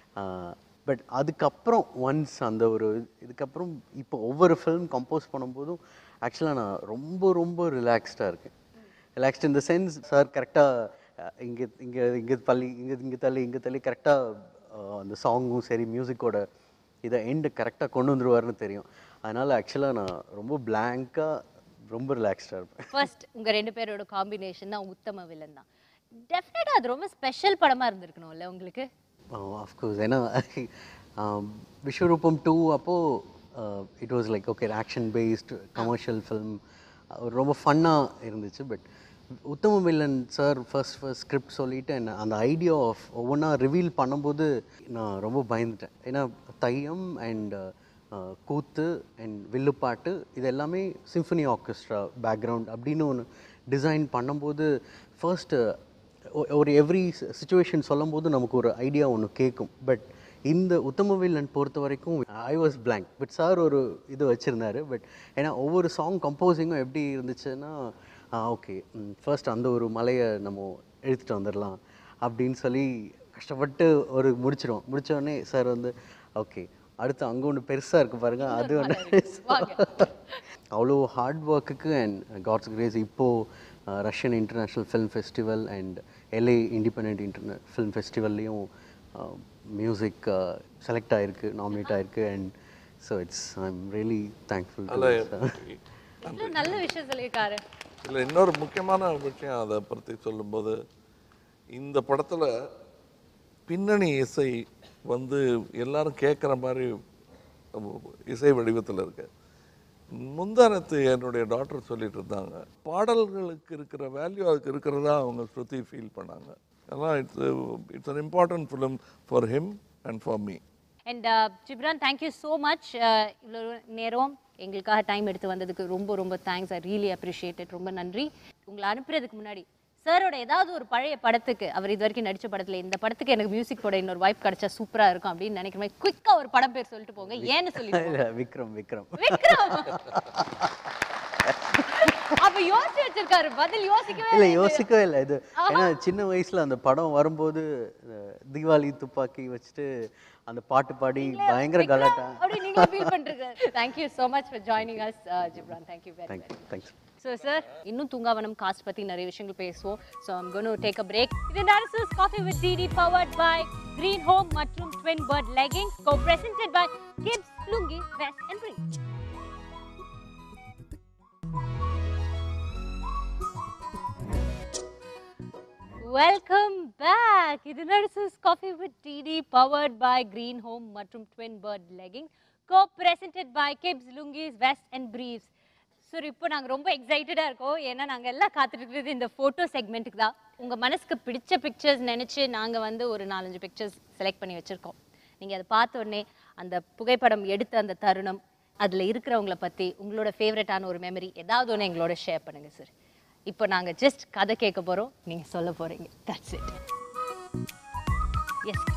பட் அதுக்கப்புறம் ஒன்ஸ் அந்த ஒரு இதுக்கப்புறம் இப்போ ஒவ்வொரு ஃபிலிம் கம்போஸ் பண்ணும்போதும் ஆக்சுவலாக நான் ரொம்ப ரொம்ப ரிலாக்ஸ்டாக இருக்கேன் ரிலாக்ஸ்ட் இந்த சென்ஸ் சார் கரெக்டாக இங்கே இங்கே இங்கே தள்ளி இங்கே இங்கே தள்ளி இங்கே தள்ளி கரெக்டாக அந்த சாங்கும் சரி மியூசிக்கோட இதை எண்டு கரெக்டாக கொண்டு வந்துருவாருன்னு தெரியும் அதனால் ஆக்சுவலாக நான் ரொம்ப பிளாங்காக ரொம்ப ரிலாக்ஸ்டாக இருப்பேன் ஃபர்ஸ்ட் உங்க ரெண்டு பேரோட காம்பினேஷன் தான் உத்தம வில்லன் தான் டெஃபினட்டா அது ரொம்ப ஸ்பெஷல் படமா இருந்திருக்கணும்ல உங்களுக்கு ஆஃப்கோர்ஸ் ஏன்னா ஆம், விஸ்வரூபம் டூ அப்போது it was like okay action based commercial film ரொம்ப ஃபன்னாக இருந்துச்சு but Uttama Villain sir first first script சொல்லிட்டு என்ன அந்த ஐடியா ஆஃப் ஒவ்வொன்றா ரிவீல் பண்ணும்போது நான் ரொம்ப பயந்துட்டேன் ஏன்னா தையம் அண்ட் கூத்து அண்ட் வில்லுப்பாட்டு இது எல்லாமே சிம்ஃபனி ஆர்கெஸ்ட்ரா பேக்ரவுண்ட் அப்படின்னு ஒன்று டிசைன் பண்ணும்போது ஃபர்ஸ்ட்டு ஒ- ஒரு எவ்ரி சுச்சுவேஷன் சொல்லும்போது நமக்கு ஒரு ஐடியா ஒன்று கேட்கும் பட் இந்த உத்தம வில்லன் பொறுத்த வரைக்கும் I was blank but sir ஒரு இது வச்சுருந்தாரு பட் ஏன்னா ஒவ்வொரு சாங் கம்போசிங்கும் எப்படி இருந்துச்சுன்னா ஓகே ஃபர்ஸ்ட் அந்த ஒரு மலையை நம்ம எடுத்துகிட்டு வந்துடலாம் அப்படின்னு சொல்லி கஷ்டப்பட்டு ஒரு முடிச்சிருவோம் முடிச்ச உடனே சார் வந்து ஓகே அடுத்து அங்கே ஒன்று பெருசாக இருக்கு பாருங்க அது ஒன்று அவ்வளோ ஹார்ட் ஒர்க்குக்கு அண்ட் காட்ஸ் கிரேஸ் இப்போது Russian international film festival and LA independent internet film ஃபெஸ்டிவல்லையும் மியூசிக் செலக்ட் ஆயிருக்கு நாமினேட் ஆயிருக்கு and so it's I am really thankful அதில் இவ்வளவு நல்ல விஷயம் சொல்லியிருக்காரு இல்லை இன்னொரு முக்கியமான விஷயம் அதை பற்றி சொல்லும்போது இந்த படத்தில் பின்னணி இசை வந்து எல்லாரும் கேட்குற மாதிரி இசை வடிவத்தில் இருக்கு முந்தானத்து என்னுடைய டாக்டர் சொல்லிட்டு இருந்தாங்க பாடல்களுக்கு இருக்கிற வேல்யூ அதுக்கு இருக்கிறதா அவங்க ஸ்ருதி ஃபீல் பண்ணாங்க அதெல்லாம் it's it's an important film for him and for me and Ghibran thank you so much இவ்வளோ நேரம் எங்களுக்காக டைம் எடுத்து வந்ததுக்கு ரொம்ப ரொம்ப தேங்க்ஸ் ஐ ரியலி அப்ரிஷியேட்டட் ரொம்ப நன்றி உங்களை அனுப்புறதுக்கு முன்னாடி சாரோட ஏதாவது ஒரு பழைய படத்துக்கு அவர் இது வரைக்கும் நடிச்ச படத்துல இந்த படத்துக்கு எனக்கு மியூசிக் போட இன்னொரு வாய்ப்பு கிடைச்சா சூப்பரா இருக்கும் அப்படின்னு நினைக்கிற மாதிரி குயிக்கா ஒரு படம் பேர் சொல்லிட்டு போங்க ஏன்னு சொல்லி விக்ரம் விக்ரம் விக்ரம் அப்ப யோசிச்சு வச்சிருக்காரு பதில் யோசிக்கவே இல்லை இல்லை இது. யோசிக்கவே இல்லை இது ஏன்னா சின்ன வயசுல அந்த படம் வரும்போது அஹ், தீபாவளி துப்பாக்கி வச்சுட்டு அந்த பாட்டு பாடி பயங்கர விக்ரம் கலாட்டா அப்படி நீங்க ஃபீல் பண்றீங்க thank you so much for joining us uh, Ghibran thank you very thanks much thanks so sir இன்னும் தூங்காவனம் காஸ்ட் பத்தி நிறைய விஷயங்கள் பேசுவோம் so I'm gonna take a break இது Narasus coffee with DD powered by green home மற்றும் Twin Bird leggings co presented by Gibbs lungi vest and briefs welcome back இது Narasus coffee with DD powered by green home மற்றும் twin Bird legging co presented by Gibbs lungis vest and briefs sir இப்போ நாங்கள் ரொம்ப எக்ஸைட்டடாக இருக்கோம் ஏன்னா நாங்கள் எல்லாம் காத்துட்டு இருக்கிறது இந்த ஃபோட்டோ செக்மெண்ட்டுக்கு தான் உங்கள் மனசுக்கு பிடிச்ச பிக்சர்ஸ் நினச்சி நாங்கள் வந்து ஒரு நாலஞ்சு பிக்சர்ஸ் செலக்ட் பண்ணி வச்சுருக்கோம் நீங்கள் அதை பார்த்த உடனே அந்த புகைப்படம் எடுத்த அந்த தருணம் அதில் இருக்கிறவங்கள பற்றி உங்களோட ஃபேவரட்டான ஒரு மெமரி ஏதாவது ஒன்று எங்களோட ஷேர் பண்ணுங்கள் சார் இப்போ நாங்கள் ஜஸ்ட் கதை கேட்க போகிறோம் நீங்கள் சொல்ல போகிறீங்க தட்ஸ் இட் எஸ்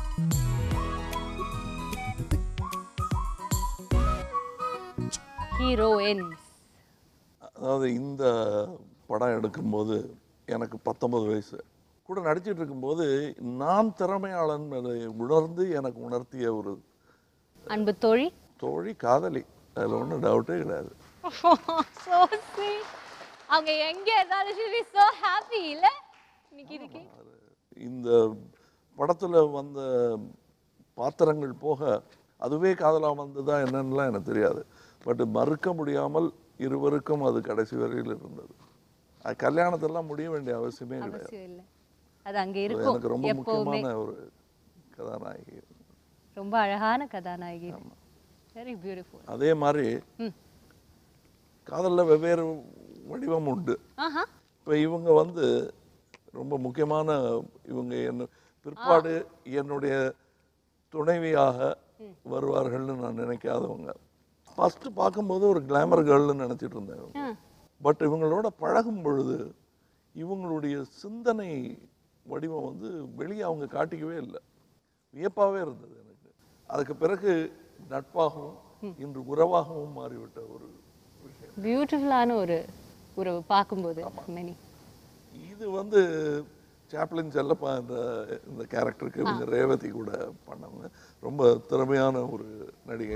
ஹீரோயின்ஸ் அதாவது இந்த படம் எடுக்கும்போது எனக்கு பத்தொன்பது வயசு கூட நடிச்சிட்டு இருக்கும்போது நான் திறமையாளன் அதை உணர்ந்து எனக்கு உணர்த்திய ஒரு அன்பு தோழி தோழி காதலி அதில் ஒன்றும் டவுட்டே கிடையாது so sweet அவங்க எங்க இருந்தாலும் she'll be so happy இல்ல இன்னைக்கு இதுக்கு இந்த படத்தில் வந்த பாத்திரங்கள் போக அதுவே காதலாக வந்ததா என்னன்னுலாம் எனக்கு தெரியாது பட் மறுக்க முடியாமல் இருவருக்கும் அது கடைசி வரையில் இருந்தது அது கல்யாணத்தெல்லாம் முடிய வேண்டிய அவசியமே கிடையாது அவசியம் இல்ல அது அங்க அது இருக்கும் எனக்கு ரொம்ப எப்பவுமே முக்கியமான ஒரு கதாநாயகி ரொம்ப அழகான கதாநாயகி வெரி பியூட்டிஃபுல் அதே மாதிரி ம். காதலில் வெவ்வேறு வடிவம் உண்டு ஆஹா இப்போ இவங்க வந்து ரொம்ப முக்கியமான இவங்க என்ன பிற்பாடு என்னுடைய துணைவியாக வருவார்கள்னு நான் நினைக்காதவங்க ஃபஸ்ட்டு பார்க்கும்போது ஒரு கிளாமர் கேர்ள்னு நினச்சிட்டு இருந்தேன் ஆ. பட் இவங்களோட பழகும் பொழுது இவங்களுடைய சிந்தனை வடிவம் வந்து வெளியே அவங்க காட்டிக்கவே இல்லை வியப்பாகவே இருந்தது எனக்கு அதுக்கு பிறகு நட்பாகவும் இன்று உறவாகவும் மாறிவிட்ட ஒரு விஷயம் பியூட்டிஃபுல்லான ஒரு உறவு பார்க்கும்போது மெனி இது வந்து சாப்ளின் செல்லப்பா இந்த இந்த கேரக்டருக்கு இவங்க ரேவதி கூட பண்ணவங்க ரொம்ப திறமையான ஒரு நடிகை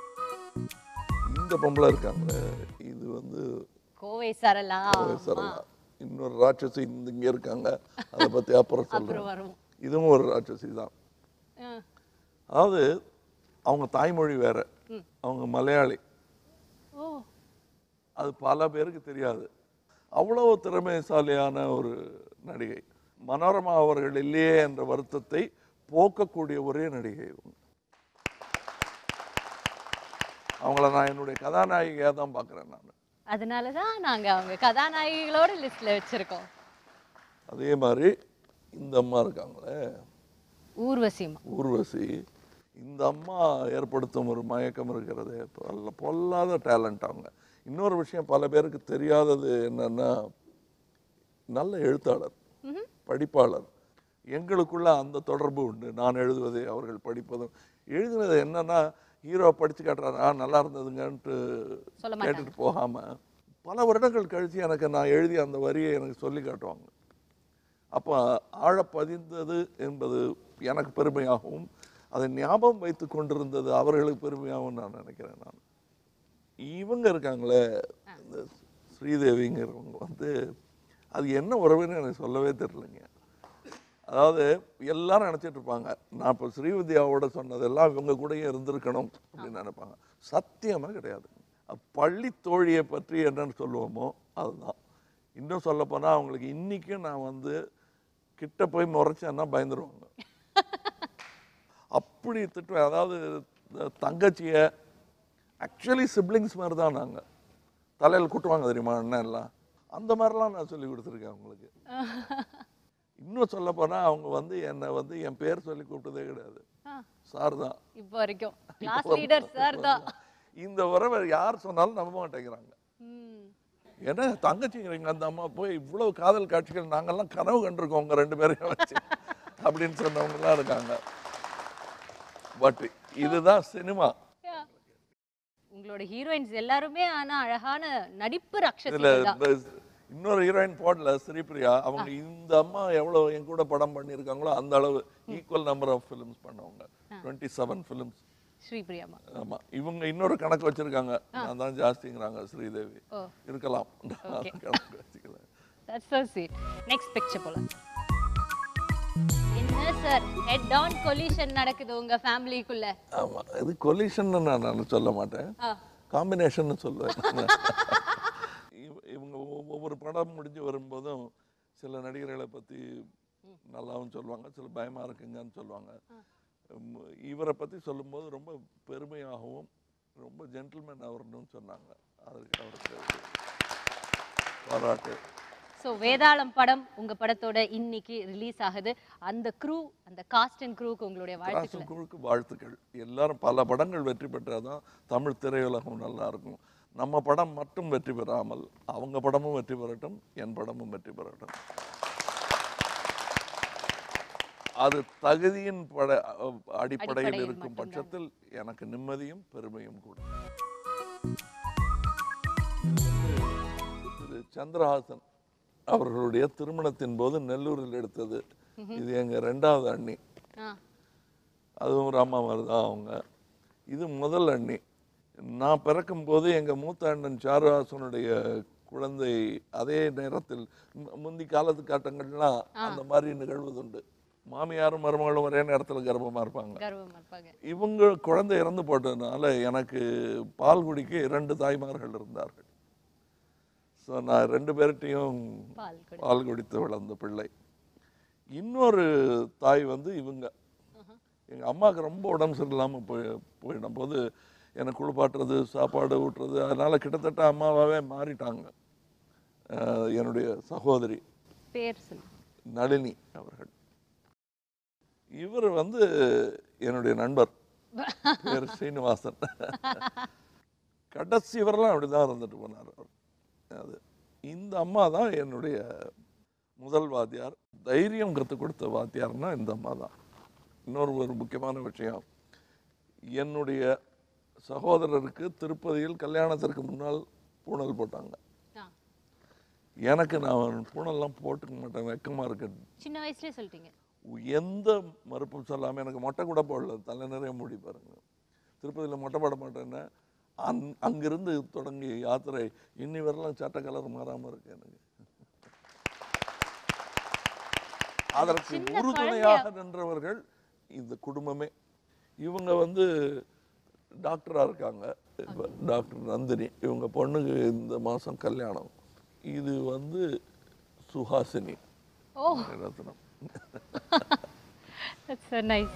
இந்த பொம்பளை இருக்காங்க இது வந்து கோவை சரளா கோவை சரளா இன்னொரு ராட்சசி இந்த இங்க இருக்காங்க அதை பத்தி அப்புறம் அப்புறம் சொல்றேன் வரும் இதுவும் ஒரு ராட்சசி தான் ஆ. அதாவது அவங்க தாய்மொழி வேற அவங்க மலையாளி ஓ அது பல பேருக்கு தெரியாது அவ்வளவு திறமைசாலியான ஒரு நடிகை மனோரமா அவர்கள் இல்லையே என்ற வருத்தத்தை போக்கக்கூடிய ஒரே நடிகை இவங்க அவங்கள நான் என்னுடைய கதாநாயகியாக தான் பார்க்குறேன் நான் அதனால தான் நாங்க அவங்க கதாநாயகிகளோட லிஸ்ட்ல வச்சிருக்கோம் அதே மாதிரி இந்த அம்மா இருக்காங்களே ஊர்வசிமா ஊர்வசி இந்த அம்மா ஏற்படுத்தும் ஒரு மயக்கம் இருக்கிறது பொல்ல பொல்லாத டேலண்ட் அவங்க இன்னொரு விஷயம் பல பேருக்கு தெரியாதது என்னன்னா நல்ல எழுத்தாளர் படிப்பாளர் எங்களுக்குள்ள அந்த தொடர்பு உண்டு நான் எழுதுவது அவர்கள் படிப்பதும் எழுதுனது என்னன்னா ஹீரோ படிச்சு காட்டுறாரு ஆ நல்லா இருந்ததுங்கன்ட்டு சொல்ல மாட்டாங்க. கேட்டுட்டு போகாம பல வருடங்கள் கழிச்சு எனக்கு நான் எழுதிய அந்த வரியை எனக்கு சொல்லி காட்டுவாங்க அப்போ ஆழ பதிந்தது என்பது எனக்கு பெருமையாகவும் அதை ஞாபகம் வைத்து கொண்டிருந்தது அவர்களுக்கு பெருமையாகவும் நான் நினைக்கிறேன் நான் இவங்க இருக்காங்களே இந்த ஸ்ரீதேவிங்கிறவங்க வந்து அது என்ன உறவுன்னு எனக்கு சொல்லவே தெரியலைங்க அதாவது எல்லாரும் நினச்சிட்டு இருப்பாங்க நான் இப்போ ஸ்ரீவித்யாவோட சொன்னதெல்லாம் இவங்க கூடயே இருந்திருக்கணும் அப்படின்னு நினைப்பாங்க சத்தியமாக கிடையாது பள்ளி தோழியை பற்றி என்னன்னு சொல்லுவோமோ அதுதான் இன்னும் சொல்லப்போனால் அவங்களுக்கு இன்றைக்கும் நான் வந்து கிட்ட போய் முறைச்சேன்னா பயந்துருவாங்க அப்படி திட்டுவேன் அதாவது இந்த தங்கச்சியை ஆக்சுவலி சிப்ளிங்ஸ் மாதிரி தான் நாங்கள் தலையில் கூட்டுவாங்க தெரியுமா அண்ணன் எல்லாம் அந்த மாதிரிலாம் நான் சொல்லி கொடுத்துருக்கேன் அவங்களுக்கு இன்னும் சொல்ல போனால் அவங்க வந்து என்னை வந்து என் பேர் சொல்லி கூப்பிட்டதே கிடையாது ஆ. சார் தான் இப்போ வரைக்கும் கிளாஸ் லீடர் சார் தான் இந்த உறவை யார் சொன்னாலும் நம்ப மாட்டேங்கிறாங்க ம். ஏன்னா தங்கச்சிங்கிறீங்க அந்த அம்மா போய் இவ்வளவு காதல் காட்சிகள் நாங்கெல்லாம் கனவு கண்டிருக்கோம் உங்க ரெண்டு பேரையும் வச்சு அப்படின்னு சொன்னவங்கலாம் இருக்காங்க பட் இதுதான் சினிமா Yeah. உங்களோட ஹீரோயின்ஸ் எல்லாருமே ஆனா அழகான நடிப்பு இதுல ராட்சசிகள் தான் இந்த இன்னொரு ஹீரோயின் போடல ஸ்ரீபிரியா அவங்க இந்த அம்மா எவ்வளவு என் கூட படம் பண்ணியிருக்காங்களோ அந்த அளவு ஈக்குவல் நம்பர் ஆஃப் ஃபிலிம்ஸ் பண்ணவங்க டுவெண்ட்டி செவன் ஃபிலிம்ஸ் ஸ்ரீபிரியாமா ஆமா இவங்க இன்னொரு கணக்கு வச்சிருக்காங்க நான் தான் ஜாஸ்திங்கிறாங்க ஸ்ரீதேவி ஓ. இருக்கலாம் Okay. கணக்கு வச்சுக்கல that's so sweet next picture போலாம் என்ன சார் ஹெட் ஆன் கொலிஷன் நடக்குது உங்க ஃபேமிலிக்குள்ள ஆமா இது கொலிஷன் நான் நான் சொல்ல மாட்டேன் ஆ. காம்பினேஷன் சொல்லுவேன் இவ- இவங்க ஒவ்வொ- ஒவ்வொரு படம் முடிஞ்சு வரும்போதும் சில நடிகர்களை பற்றி நல்லாவும் சொல்லுவாங்க சில பயமாக இருக்குங்கன்னு சொல்லுவாங்க உம், இவரை பற்றி சொல்லும்போது ரொம்ப பெருமையாகவும் ரொம்ப ஜென்டில்மேன் அவர்னு சொன்னாங்க அதுக்கு அவருக்கு பாராட்டு ஸோ வேதாளம் படம் உங்க படத்தோட இன்னைக்கு ரிலீஸ் ஆகுது அந்த க்ரூ அந்த காஸ்ட் அண்ட் க்ரூக்கு உங்களுடைய வாழ்த்துக்கள் காசு குழுக்கு வாழ்த்துக்கள் எல்லாரும் பல படங்கள் வெற்றி பெற்றாதான் தமிழ் திரையுலகம் நல்லா இருக்கும் நம்ம படம் மட்டும் வெற்றி பெறாமல் அவங்க படமும் வெற்றி பெறட்டும் என் படமும் வெற்றி பெறட்டும் அது தகுதியின் பட அடிப்படையில் அடிப்படையில் இருக்கும் மட்டும்தான். பட்சத்தில் எனக்கு நிம்மதியும் பெருமையும் கூட திரு சந்திரஹாசன் அவர்களுடைய திருமணத்தின் போது நெல்லூரில் எடுத்தது இது எங்க ரெண்டாவது அண்ணி ஆ அதுவும் ராமாவர் தான் அவங்க இது முதல் அண்ணி நான் பிறக்கும் போது எங்கள் மூத்த அண்ணன் சாருஹாசனுடைய குழந்தை அதே நேரத்தில் மு- முந்தி காலத்து காட்டங்கள்லாம் அந்த மாதிரி நிகழ்வதுண்டு மாமியாரும் மருமகளும் ஒரே நேரத்தில் கர்ப்பமாக இருப்பாங்க கர்வமா இருப்பாங்க இவங்க குழந்தை இறந்து போட்டதுனால எனக்கு பால் குடிக்க இரண்டு தாய்மார்கள் இருந்தார்கள் ஸோ நான் ரெண்டு பேர்கிட்டையும் பால் கொடு பால் குடித்து வளர்ந்த பிள்ளை இன்னொரு தாய் வந்து இவங்க எங்கள் அம்மாவுக்கு ரொம்ப உடம்பு சரியில்லாமல் போய் போயிடும் போது என்னை குளிப்பாட்டுறது சாப்பாடு ஊட்டுறது அதனால கிட்டத்தட்ட அம்மாவாகவே மாறிட்டாங்க அஹ் என்னுடைய சகோதரி பேர் சொல்லு நளினி அவர்கள் இவர் வந்து என்னுடைய நண்பர் பேர் ஸ்ரீனிவாசன் கடைசி வரலாம் அப்படிதான் இருந்துட்டு போனார் அவர் அது இந்த அம்மா தான் என்னுடைய முதல் வாத்தியார் தைரியம் கற்றுக் கொடுத்த வாத்தியார்னா இந்த அம்மா தான் இன்னொரு ஒரு முக்கியமான விஷயம் என்னுடைய சகோதரருக்கு திருப்பதியில் கல்யாணத்திற்கு முன்னால் பூணல் போட்டாங்க ஆ எனக்கு நான் பூணல்லாம் போட்டுக்க மாட்டேன் வெக்கமாக இருக்கு சின்ன வயசுலயே சொல்லிட்டீங்க எந்த மறுப்பும் சொல்லாமல் எனக்கு மொட்டை கூட போடல தலை நிறைய மூடி பாருங்க திருப்பதியில் மொட்டை போட மாட்டேன்னு அங் அங்கிருந்து தொடங்கி யாத்திரை இன்னி வரலாம் சட்ட கலர் மாறாமல் இருக்கு எனக்கு அதற்கு சின்ன உறுதுணையாக நின்றவர்கள் இந்த குடும்பமே இவங்க வந்து டாக்டராக இருக்காங்க இப்ப டாக்டர் நந்தினி இவங்க பொண்ணுக்கு இந்த மாதம் கல்யாணம் இது வந்து சுஹாசினி ஓ ரத்னம் தட்ஸ் நைஸ்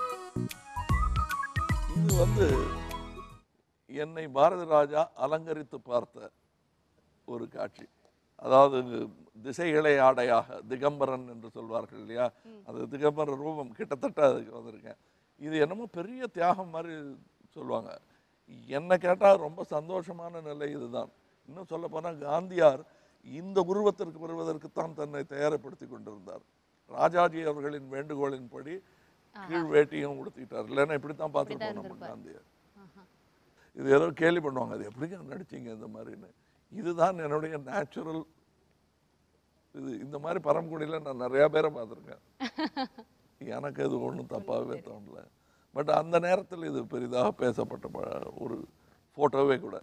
இது வந்து என்னை பாரதி ராஜா அலங்கரித்து பார்த்த ஒரு காட்சி அதாவது திசைகளை ஆடையாக திகம்பரன் என்று சொல்வார்கள் இல்லையா அது திகம்பர ரூபம் கிட்டத்தட்ட அதுக்கு வந்திருக்கேன் இது என்னமோ பெரிய தியாகம் மாதிரி சொல்லுவாங்க என்னை கேட்டால் ரொம்ப சந்தோஷமான நிலை இதுதான் இன்னும் சொல்ல போனால் காந்தியார் இந்த உருவத்திற்கு வருவதற்குத்தான் தன்னை தயார்படுத்தி கொண்டிருந்தார் ராஜாஜி அவர்களின் வேண்டுகோளின்படி கீழ் வேட்டியும் உடுத்திக்கிட்டார் இல்லைன்னா இப்படித்தான் பார்த்துருப்போம் நம்ம காந்தியார் இது ஏதோ கேலி பண்ணுவாங்க அது எப்படிங்க நடிச்சீங்க இந்த மாதிரின்னு இதுதான் என்னுடைய நேச்சுரல் இது இந்த மாதிரி பரமக்குடியில் நான் நிறையா பேரை பார்த்துருக்கேன் எனக்கு இது ஒன்றும் தப்பாகவே தோணல பட் அந்த நேரத்தில் இது பெரிதாக பேசப்பட்ட ப- ஒரு ஃபோட்டோவே கூட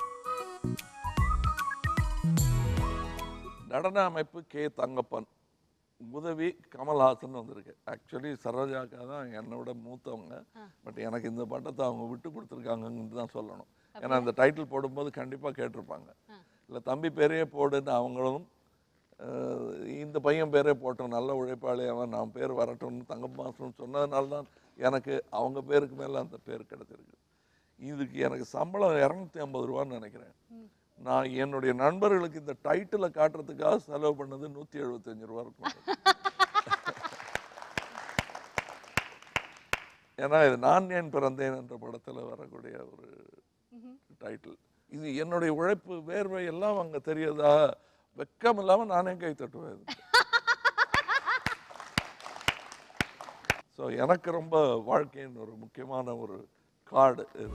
நடன அமைப்பு கே தங்கப்பன் உதவி கமல்ஹாசன் வந்திருக்கு ஆக்சுவலி சரோஜாக்கா தான் என்னோட மூத்தவங்க பட் எனக்கு இந்த பட்டத்தை அவங்க விட்டு கொடுத்துருக்காங்கன்னு தான் சொல்லணும் ஏன்னா இந்த டைட்டில் போடும்போது கண்டிப்பாக கேட்டிருப்பாங்க இல்லை தம்பி பேரையே போடுன்னு அவங்களும் அஹ், இந்த பையன் பேரே போட்டோம் நல்ல உழைப்பாளி அவன் நான் பேர் வரட்டும்னு தங்கம்மாசன் சொன்னதுனால தான் எனக்கு அவங்க பேருக்கு மேலே அந்த பேர் கிடைச்சிருக்கு இதுக்கு எனக்கு சம்பளம் இரநூத்தி ஐம்பது ரூபான்னு நினைக்கிறேன் நான் என்னுடைய நண்பர்களுக்கு இந்த டைட்டிலை காட்டுறதுக்காக செலவு பண்ணது நூற்றி எழுபத்தஞ்சு ரூபா இருக்கும் ஏன்னா இது நான் ஏன் பிறந்தேன் என்ற படத்தில் வரக்கூடிய ஒரு டைட்டில் இது என்னுடைய உழைப்பு வேர்வை எல்லாம் அங்கே தெரியுதா வெக்கம் இல்லாமல் நானே கை தட்டுவேன் இதுக்கு. ஸோ எனக்கு ரொம்ப வாழ்க்கையின் ஒரு முக்கியமான ஒரு கார்டு இது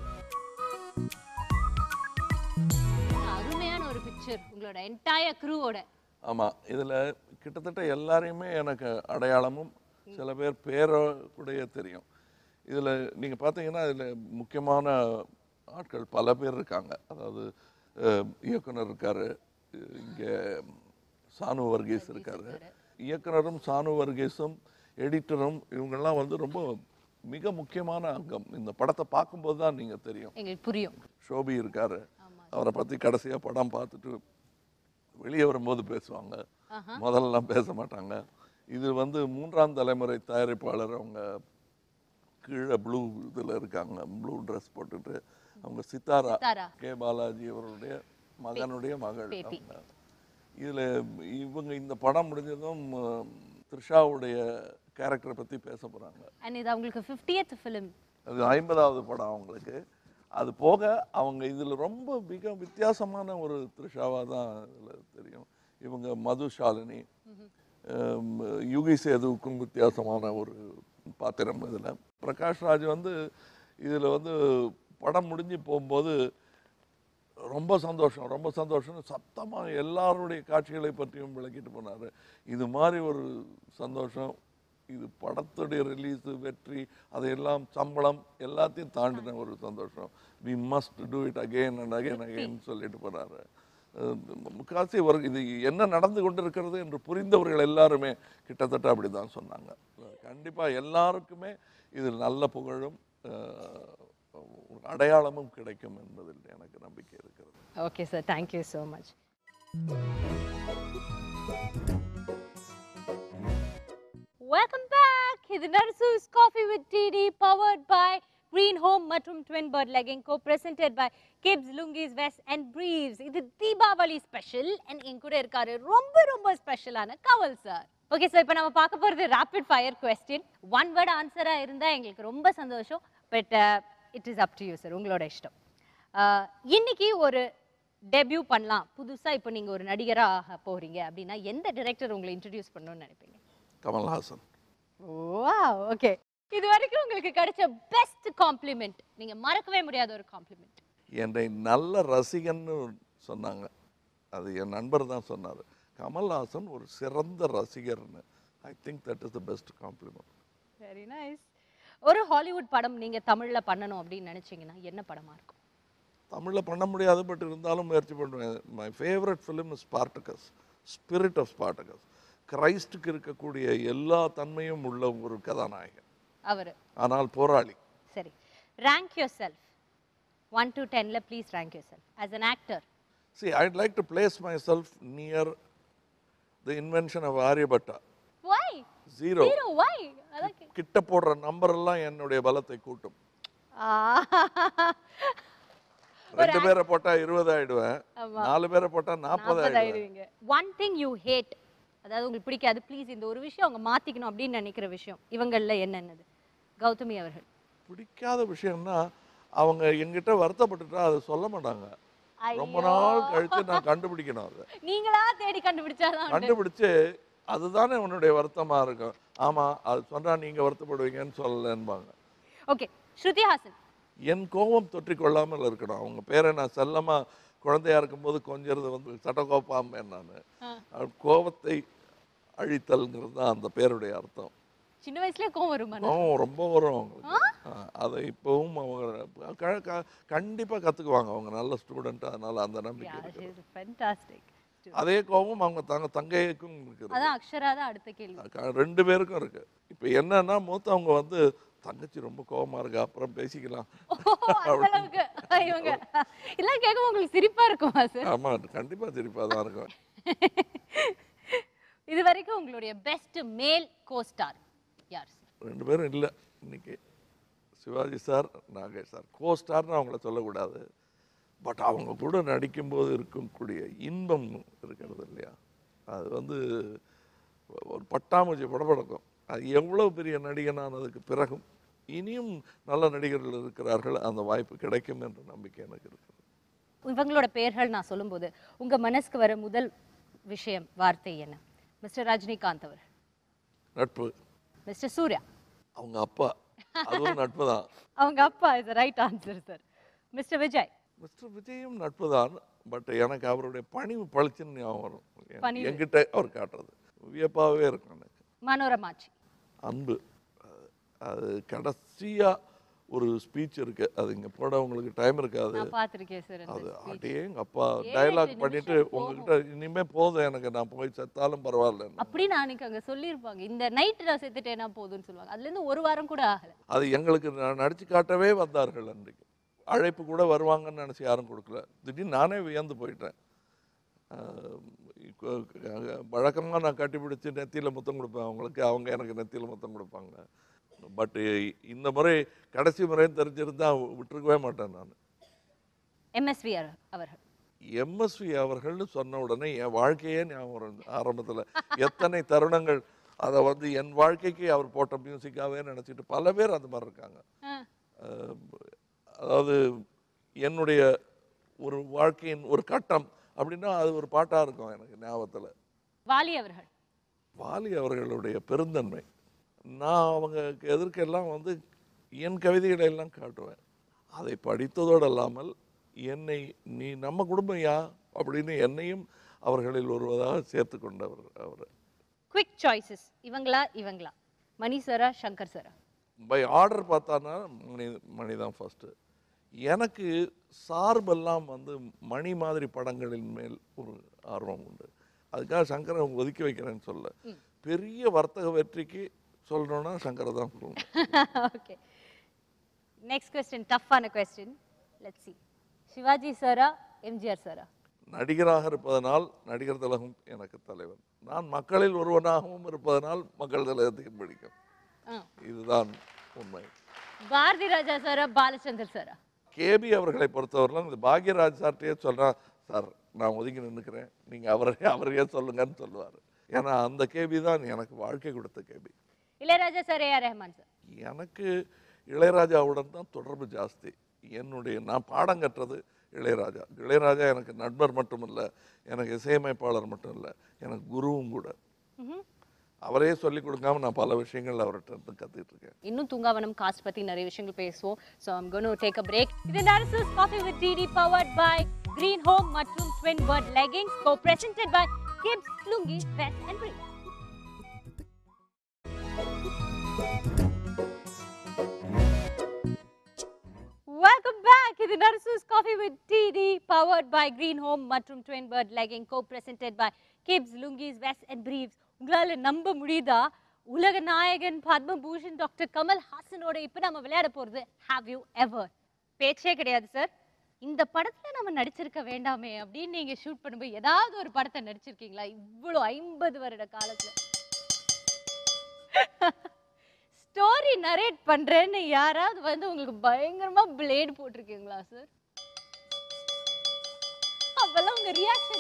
அருமையான ஒரு பிக்சர் உங்களோட என்டையர் க்ரூவோட ஆமாம் இதில் கிட்டத்தட்ட எல்லாரையுமே எனக்கு அடையாளமும் சில பேர் பேரை கூடயே தெரியும் இதில் நீங்கள் பார்த்தீங்கன்னா இதில் முக்கியமான ஆட்கள் பல பேர் இருக்காங்க அதாவது அஹ், இயக்குனர் இருக்கார் இங்கே சானு வர்கீஸ் இருக்காரு இயக்குனரும் சானு வர்கீஸும் எடிட்டரும் இவங்கெல்லாம் வந்து ரொம்ப மிக முக்கியமான அங்கம் இந்த படத்தை பார்க்கும்போது தான் நீங்கள் தெரியும் எங்களுக்கு புரியும் ஷோபி இருக்காரு அவரை பற்றி கடைசியாக படம் பார்த்துட்டு வெளியே வரும்போது பேசுவாங்க முதல்லலாம் பேச மாட்டாங்க இது வந்து மூன்றாம் தலைமுறை தயாரிப்பாளர் அவங்க கீழே ப்ளூ இதில் இருக்காங்க ப்ளூ ட்ரெஸ் போட்டுட்டு அவங்க சித்தாரா சித்தாரா. கே பாலாஜி அவருடைய மகனுடைய மகள் பேத்தி. அவங்க இதில் இவங்க இந்த படம் முடிஞ்சதும் அஹ், த்ரிஷாவுடைய கேரக்டரை பற்றி பேச போகிறாங்க அண்ட் இது அவங்களுக்கு ஃபிஃப்டியத் ஃபிலிம் அது ஐம்பதாவது படம் அவங்களுக்கு அது போக அவங்க இதில் ரொம்ப மிக வித்தியாசமான ஒரு த்ரிஷாவாக தான் இதில் தெரியும் இவங்க மதுஷாலினி ஹம், யுகி சேதுவுக்கும் வித்தியாசமான ஒரு பாத்திரம் இதில் பிரகாஷ் ராஜ் வந்து இதில் வந்து படம் முடிஞ்சு போகும்போது ரொம்ப சந்தோஷம் ரொம்ப சந்தோஷம்னு சத்தமாக எல்லாருடைய காட்சிகளை பற்றியும் விளக்கிட்டு போனார் இது மாதிரி ஒரு சந்தோஷம் இது படத்துடைய ரிலீஸு வெற்றி அதையெல்லாம் சம்பளம் எல்லாத்தையும் தாண்டின ஒரு சந்தோஷம் we must do it again and again again சொல்லிட்டு போனாரு முக்காசி ஒரு இது என்ன நடந்து கொண்டிருக்கிறது என்று புரிந்தவர்கள் எல்லாருமே கிட்டத்தட்ட அப்படி தான் சொன்னாங்க கண்டிப்பாக எல்லாருக்குமே இது நல்ல புகழும் அஹ், ஒரு அடையாளமும் கிடைக்கும் என்பதில் எனக்கு நம்பிக்கை இருக்கிறது okay sir thank you so much welcome back இது Narasus coffee with DD powered by Green Home மற்றும் Twin Bird Legging co presented by Kibbs Lungis Vest and Briefs இது தீபாவளி ஸ்பெஷல் அண்ட் என் கூட இருக்காரு ரொம்ப ரொம்ப ஸ்பெஷலான கவல் சார் ஓகே சார் இப்போ நம்ம பார்க்க போகிறது rapid fire question one word ஆன்சராக இருந்தால் எங்களுக்கு ரொம்ப சந்தோஷம் but it is up to you sir உங்களோட இஷ்டம் அஹ், இன்னைக்கு ஒரு டெபியூ பண்ணலாம் புதுசா இப்போ நீங்க ஒரு நடிகரா ஆக போறீங்க அப்படின்னா எந்த டைரக்டர் உங்களை இன்ட்ரடியூஸ் பண்ணணும்னு நினைப்பீங்க கமல்ஹாசன் வாவ் ஓகே இது வரைக்கும் உங்களுக்கு கிடைச்ச பெஸ்ட் காம்ப்ளிமெண்ட் நீங்க மறக்கவே முடியாத ஒரு காம்ப்ளிமெண்ட் என்னை நல்ல ரசிகன்னு சொன்னாங்க அது என் நண்பர் தான் சொன்னார் கமல்ஹாசன் ஒரு சிறந்த ரசிகர்னு I think that is the best compliment very nice ஒரு ஹாலிவுட் படம் நீங்க தமிழ்ல பண்ணணும் அப்படின்னு நினைச்சீங்கன்னா என்ன படமா இருக்கும் தமிழில் பண்ண முடியாது பட் இருந்தாலும் முயற்சி பண்ணுவேன் my favourite film is Spartacus spirit of Spartacus கிரைஸ்டுக்கு இருக்கக்கூடிய எல்லா தன்மையும் உள்ள ஒரு கதாநாயகன் அவரு ஆனால் போராளி சரி rank yourself one to டென்ல please rank yourself as an actor See, I'd like to place myself near the invention of Aryabhatta. Why Zero. Hero why அதான் கே- கிட்ட போடுற நம்பர் எல்லாம் என்னுடைய பலத்தை கூட்டும் ஆ. ரெண்டு பேரை போட்டா இருபது ஆயிடுவேன் ஆமா. நாலு பேரை போட்டா நாற்பது ஆயிடுவேன் ஆயிடுவீங்க ஒன் திங் யூ ஹேட் அதாவது உங்களுக்கு பிடிக்காது ப்ளீஸ் இந்த ஒரு விஷயம் அவங்க மாத்திக்கணும் அப்படின்னு நினைக்கிற விஷயம் இவங்கள்ல என்னென்னது கௌதமி அவர்கள் பிடிக்காத விஷயம்னா அவங்க எங்கிட்ட வருத்தப்பட்டுட்டா அதை சொல்ல மாட்டாங்க ரொம்ப நாள் கழிச்சு நான் கண்டுபிடிக்கணும் அதை நீங்களா தேடி கண்டுபிடிச்சாதான் உண்டு. கண்டுபிடிச்சு அதுதானே உன்னுடைய வருத்தமா இருக்கும் ஆமா அது சொன்னா நீங்க வருத்தப்படுவீங்கன்னு சொல்லலன்பாங்க ஓகே ஸ்ருதி ஹாசன் என் கோபம் தொற்றிக் கொள்ளாமல் இருக்கணும் அவங்க பேரை நான் செல்லமா குழந்தையா இருக்கும்போது கொஞ்சிறது வந்து சட்டகோப்பாம்பேன் நான் ஆ. கோபத்தை அழித்தல்ங்கிறது தான் அந்த பேருடைய அர்த்தம் சின்ன வயசுலயே கோவம் வருமா கோபம் ரொம்ப வரும் அவங்களுக்கு ஆ, அதை இப்பவும் அவங்க க- க- கண்டிப்பா கத்துக்குவாங்க அவங்க நல்ல ஸ்டூடெண்ட் அதனால அந்த நம்பிக்கை இருக்கு ஃபென்டாஸ்டிக் அதே கோபம் அவங்க தங்க தங்கைக்கும் இருக்குது அதான் அக்ஷரா தான் அடுத்த கேள்வி க- ரெண்டு பேருக்கும் இருக்கு இப்போ என்னன்னா மூத்தவங்க வந்து தங்கச்சி ரொம்ப கோபமா இருக்கா அப்புறம் பேசிக்கலாம் ஓ, அந்த அளவுக்கு இவங்க எல்லாம் கேட்கும் உங்களுக்கு சிரிப்பா இருக்குமா சார் ஆமா கண்டிப்பா சிரிப்பா தான் இருக்கும் இது வரைக்கும் உங்களுடைய பெஸ்ட் மேல் கோஸ்டார் யார் சார் ரெண்டு பேரும் இல்லை இன்னைக்கு சிவாஜி சார் நாகேஷ் சார் கோ ஸ்டார்னு அவங்கள சொல்லக்கூடாது பட் அவங்க கூட நடிக்கும்போது இருக்கக்கூடிய இன்பம் இருக்கிறது இல்லையா அது வந்து ஒரு பட்டாம்பூச்சி படபடக்கும் அது எவ்வளோ பெரிய நடிகனானதுக்கு பிறகும் இனியும் நல்ல நடிகர்கள் இருக்கிறார்கள் அந்த வாய்ப்பு கிடைக்கும் என்ற நம்பிக்கை எனக்கு இருக்குது இவங்களோட பெயர்கள் நான் சொல்லும்போது உங்க மனசுக்கு வர முதல் விஷயம் வார்த்தை என்ன மிஸ்டர் ரஜினிகாந்த் அவர் நட்பு மிஸ்டர் சூர்யா அவங்க அப்பா அதுவும் நட்பு தான் அவங்க அப்பா is right answer sir mister Vijay mister விஜயும் நட்பு தான் பட் எனக்கு அவருடைய பணிவு பளிச்சுன்னு ஞாபகம் வரும் என்- பணிவு. என்கிட்ட அவர் காட்டுறது வியப்பாகவே இருக்கும் எனக்கு மனோரமாச்சி அன்பு அது- அது கடைசியா ஒரு ஸ்பீச் இருக்கு அது இங்க போட உங்களுக்கு டைம் இருக்காது நான் பார்த்திருக்கேன் சார் அது அப்படியே எங்க அப்பா ஏழு, டயலாக் எட்டு பண்ணிட்டு நிமிஷம் உங்ககிட்ட இனிமே போதும் எனக்கு நான் போய் செத்தாலும் பரவாயில்ல அப்படி நான் அன்னைக்கு அங்க சொல்லியிருப்பாங்க இந்த நைட் நான் செத்துட்டேனா போதும்னு சொல்லுவாங்க அதுல இருந்து ஒரு வாரம் கூட ஆகல அது எங்களுக்கு ந- நடிச்சு காட்டவே வந்தார்கள் அன்றைக்கு அழைப்பு கூட வருவாங்கன்னு நினச்சி யாரும் கொடுக்கல திடீர்னு நானே வியந்து போயிட்டேன் ஆஹ் வழக்கமாக நான் கட்டி பிடிச்சி நெத்தியில் முத்தம் கொடுப்பேன் அவங்களுக்கு அவங்க எனக்கு நெத்தியில் முத்தம் கொடுப்பாங்க பட் இந்த முறை கடைசி முறைன்னு தெரிஞ்சிருந்தா விட்டுருக்கவே மாட்டேன் நான் எம்எஸ்வி அவர்கள் எம்எஸ்வி அவர்கள்னு சொன்ன உடனே என் வாழ்க்கையே ஞாபகம் ஆரம்பத்தில் எத்தனை தருணங்கள் அதை வந்து என் வாழ்க்கைக்கு அவர் போட்ட மியூசிக்காகவே நினச்சிட்டு பல பேர் அந்த மாதிரி இருக்காங்க ஆ. அஹ், அதாவது என்னுடைய ஒரு வாழ்க்கையின் ஒரு கட்டம் அப்படின்னா அது ஒரு பாட்டாக இருக்கும் எனக்கு ஞாபகத்தில் வாலி அவர்கள் வாலி அவர்களுடைய பெருந்தன்மை நான் அவங்க எதிர்க்கெல்லாம் வந்து என் கவிதைகளை எல்லாம் காட்டுவேன் அதை படித்ததோடு அல்லாமல் என்னை நீ நம்ம குடும்பம் யா அப்படின்னு என்னையும் அவர்களில் ஒருவதாக சேர்த்து கொண்டவர் அவர் குவிக் சாய்ஸஸ் இவங்களா இவங்களா மணி சாரா சங்கர் சாரா பை ஆர்டர் பார்த்தானா மணி மணி தான் ஃபஸ்ட்டு எனக்கு சார்பெல்லாம் வந்து மணி மாதிரி படங்களின் மேல் ஒரு ஆர்வம் உண்டு அதுக்காக சங்கரை ஒதுக்கி வைக்கிறேன்னு சொல்ல பெரிய வர்த்தக வெற்றிக்கு சொல்லணும்னா சங்கரை தான் சொல்லணும் ஓகே நெக்ஸ்ட் கொஸ்டின் டஃப்பான கொஸ்டின் லெட்ஸ் சி சிவாஜி சாரா எம்ஜிஆர் சாரா நடிகராக இருப்பதனால் நடிகர் திலகம் எனக்கு தலைவன் நான் மக்களில் ஒருவனாகவும் இருப்பதனால் மக்கள் திலகத்துக்கு பிடிக்கும் ஆ. இதுதான் உண்மை பாரதி ராஜா சாரா பாலச்சந்தர் சாரா கேபி அவர்களை பொறுத்தவரையிலும் இந்த பாக்யராஜ் சார்ட்டே சொல்றா சார் நான் ஒதுங்கி நின்றுக்கிறேன் நீங்கள் அவரே அவரையே சொல்லுங்கன்னு சொல்லுவார் ஏன்னா அந்த கேபி தான் எனக்கு வாழ்க்கை கொடுத்த KB Ilaiyaraaja sir AR Rahman sir எனக்கு இளையராஜாவுடன் தான் தொடர்பு ஜாஸ்தி என்னுடைய நான் பாடம் கற்றது இளையராஜா இளையராஜா எனக்கு நண்பர் மட்டும் இல்லை எனக்கு இசையமைப்பாளர் மட்டும் இல்லை எனக்கு குருவும் கூட அவரே சொல்லி கொடுக்காம நான் பல விஷயங்கள் அவர்கிட்ட இருந்து கத்துக்கிட்டு இருக்கேன் இன்னும் தூங்காவனம் காஸ்ட் பத்தி நிறைய விஷயங்கள் பேசுவோம் so I'm gonna take a break இது Narasus coffee with DD powered by green home மற்றும் Twin Bird leggings co presented by Gibbs lungi vest and briefs welcome back இது Narasus coffee with DD powered by green home மற்றும் Twin Bird legging co presented by Gibbs lungis vest and briefs உங்களால நம்ப முடியுதா உலக நாயகன் Padma Bhushan doctor Kamal ஹாசனோட இப்போ நம்ம விளையாட போறது ஹாவ் யூ எவர் பேச்சே கிடையாது சார் இந்த படத்துல நம்ம நடிச்சிருக்க வேண்டாமே அப்படின்னு நீங்க ஷூட் பண்ணும்போது ஏதாவது ஒரு படத்தை நடிச்சிருக்கீங்களா இவ்வளோ ஐம்பது வருட காலத்துல ஸ்டோரி நரேட் பண்றேன்னு யாராவது வந்து உங்களுக்கு பயங்கரமா பிளேடு போட்டிருக்கீங்களா சார் அப்பெல்லாம் உங்க ரியாக்ஷன்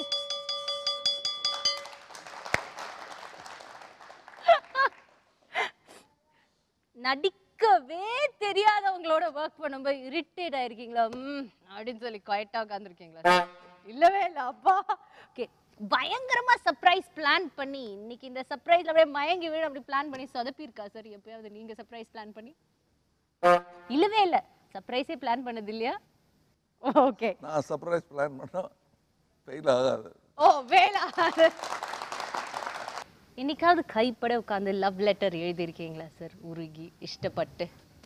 நடிக்கவே தெரியாதவங்களோட ஒர்க் பண்ணும்போது இரிட்டேட் ஆயிருக்கீங்களா ம் அப்படின்னு சொல்லி குவைட்டா உட்காந்துருக்கீங்களா இல்லவே இல்லை அப்பா ஓகே பயங்கரமா சர்ப்ரைஸ் பிளான் பண்ணி இன்னைக்கு இந்த சர்ப்ரைஸ்ல அப்படியே மயங்கி விழ அப்படி பிளான் பண்ணி சொதப்பியிருக்கா சார் எப்பயாவது நீங்க சர்ப்ரைஸ் பிளான் பண்ணி இல்லவே இல்லை சர்ப்ரைஸே பிளான் பண்ணது இல்லையா ஓகே நான் சர்ப்ரைஸ் பிளான் பண்ணால் ஃபெயில் ஆகாது ஓ வேலா என்னைக்காவது கைப்பட உட்காந்து லவ் லெட்டர் எழுதியிருக்கீங்களா சார் உருகி இஷ்டப்பட்டு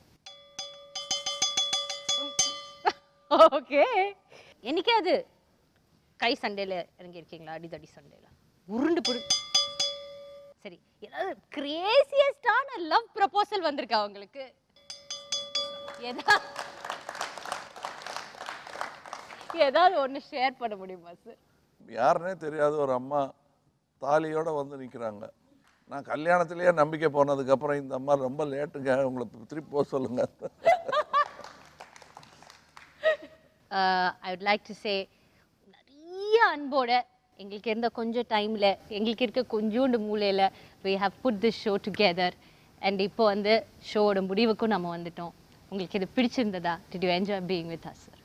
ஓகே என்னைக்காவது கை சண்டையில இறங்கியிருக்கீங்களா அடிதடி சண்டையில உருண்டு புரு சரி ஏதாவது கிரேசியஸ்டான லவ் ப்ரப்போசல் வந்திருக்கா உங்களுக்கு ஏதா ஏதாவது ஒன்று ஷேர் பண்ண முடியுமா சார் யாருன்னே தெரியாத ஒரு அம்மா தாலியோட வந்து நிற்கிறாங்க நான் கல்யாணத்திலேயே நம்பிக்கை போனதுக்கப்புறம் இந்த அம்மா ரொம்ப லேட்டுங்க உங்களை திருப்பி போக சொல்லுங்க I would like to say நிறைய அன்போட எங்களுக்கு இருந்த கொஞ்சம் டைமில் எங்களுக்கு இருக்க கொஞ்சோண்டு மூலையில் we have put this show together and இப்போ வந்து ஷோவோட முடிவுக்கும் நம்ம வந்துட்டோம் உங்களுக்கு இது பிடிச்சிருந்ததா did you enjoy being with us sir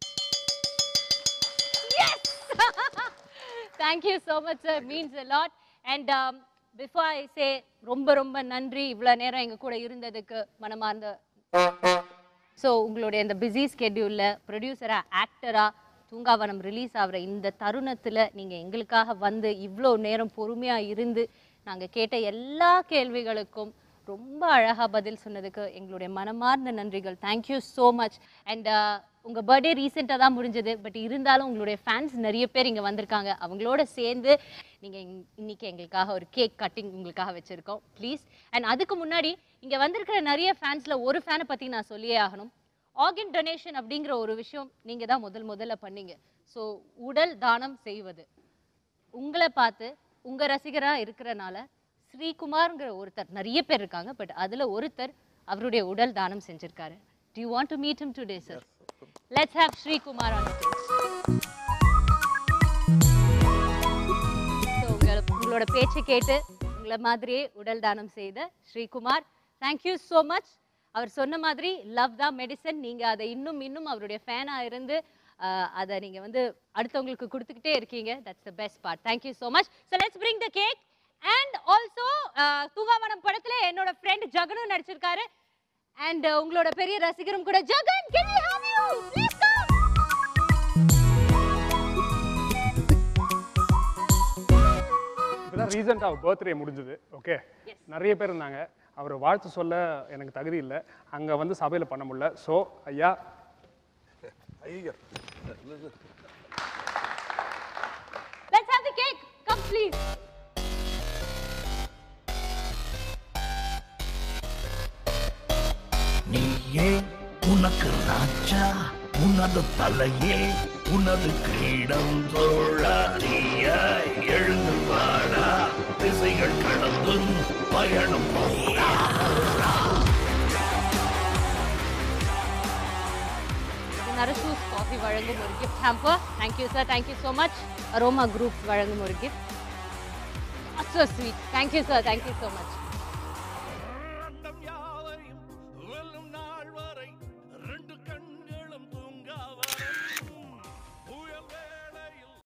yes thank you so much sir means a lot and um, before i say ரொம்ப ரொம்ப நன்றி இவ்வளோ நேரம் எங்க கூட இருந்ததுக்கு மனமார்ந்த ஸோ உங்களுடைய இந்த பிஸி ஸ்கெட்யூலில் ப்ரொடியூசராக ஆக்டராக தூங்காவனம் ரிலீஸ் ஆகிற இந்த தருணத்தில் நீங்கள் எங்களுக்காக வந்து இவ்வளோ நேரம் பொறுமையாக இருந்து நாங்கள் கேட்ட எல்லா கேள்விகளுக்கும் ரொம்ப அழகாக பதில் சொன்னதுக்கு எங்களுடைய மனமார்ந்த நன்றிகள் தேங்க்யூ ஸோ மச் அண்ட் உங்கள் பர்த்டே ரீசெண்டாக தான் முடிஞ்சது பட் இருந்தாலும் உங்களுடைய ஃபேன்ஸ் நிறைய பேர் இங்கே வந்திருக்காங்க அவங்களோட சேர்ந்து நீங்கள் இன்னைக்கு எங்களுக்காக ஒரு கேக் கட்டிங் உங்களுக்காக வச்சுருக்கோம் ப்ளீஸ் அண்ட் அதுக்கு முன்னாடி இங்கே வந்திருக்கிற நிறைய ஃபேன்ஸில் ஒரு ஃபேனை பற்றி நான் சொல்லியே ஆகணும் ஆர்கன் டொனேஷன் அப்படிங்கிற ஒரு விஷயம் நீங்கள் தான் முதல் முதல்ல பண்ணீங்க ஸோ உடல் தானம் செய்வது உங்களை பார்த்து உங்க ரசிகரா இருக்கிறனால ஸ்ரீகுமார்ங்கிற ஒருத்தர் நிறைய பேர் இருக்காங்க பட் அதுல ஒருத்தர் அவருடைய உடல் தானம் செஞ்சிருக்காரு do you want to meet him today sir let's have Srikumar on stage so உங்களை உங்களோட பேச்சை கேட்டு உங்களை மாதிரியே உடல் தானம் செய்த ஸ்ரீகுமார் தேங்க்யூ ஸோ மச் அவர் சொன்ன மாதிரி லவ் தான் மெடிசன் நீங்கள் அதை இன்னும் இன்னும் அவருடைய ஃபேனாக இருந்து ஆஹ், அதை நீங்கள் வந்து அடுத்தவங்களுக்கு கொடுத்துக்கிட்டே இருக்கீங்க that's the best part thank you so much so let's bring the cake and also Thoongaavanam படத்தில் என்னோட ஃப்ரெண்ட் ஜகனும் நடிச்சிருக்காரு அண்ட் உங்களோட பெரிய ரசிகரும் கூட Jagan can we have you please come இப்போதான் ரீசெண்டாக பர்த்டே முடிஞ்சது ஓகே நிறைய பேர் இருந்தாங்க அவர் வாழ்த்து சொல்ல எனக்கு தகுதி இல்லை அங்கே வந்து சபையில் பண்ண முடியல ஸோ ஐயா ஐயோ let's have the cake come please நீயே உனக்கு ராஜா உனது தலையே உனது கிரீடம் தோழாரியாய் எழுந்து வாடா திசைகள் கடந்தும் பயணம் போடா இது நரசூஸ் காஃபி வழங்கும் ஒரு gift hamper thank you sir thank you so much Aroma group வழங்கும் ஒரு gift so sweet thank you sir thank you so much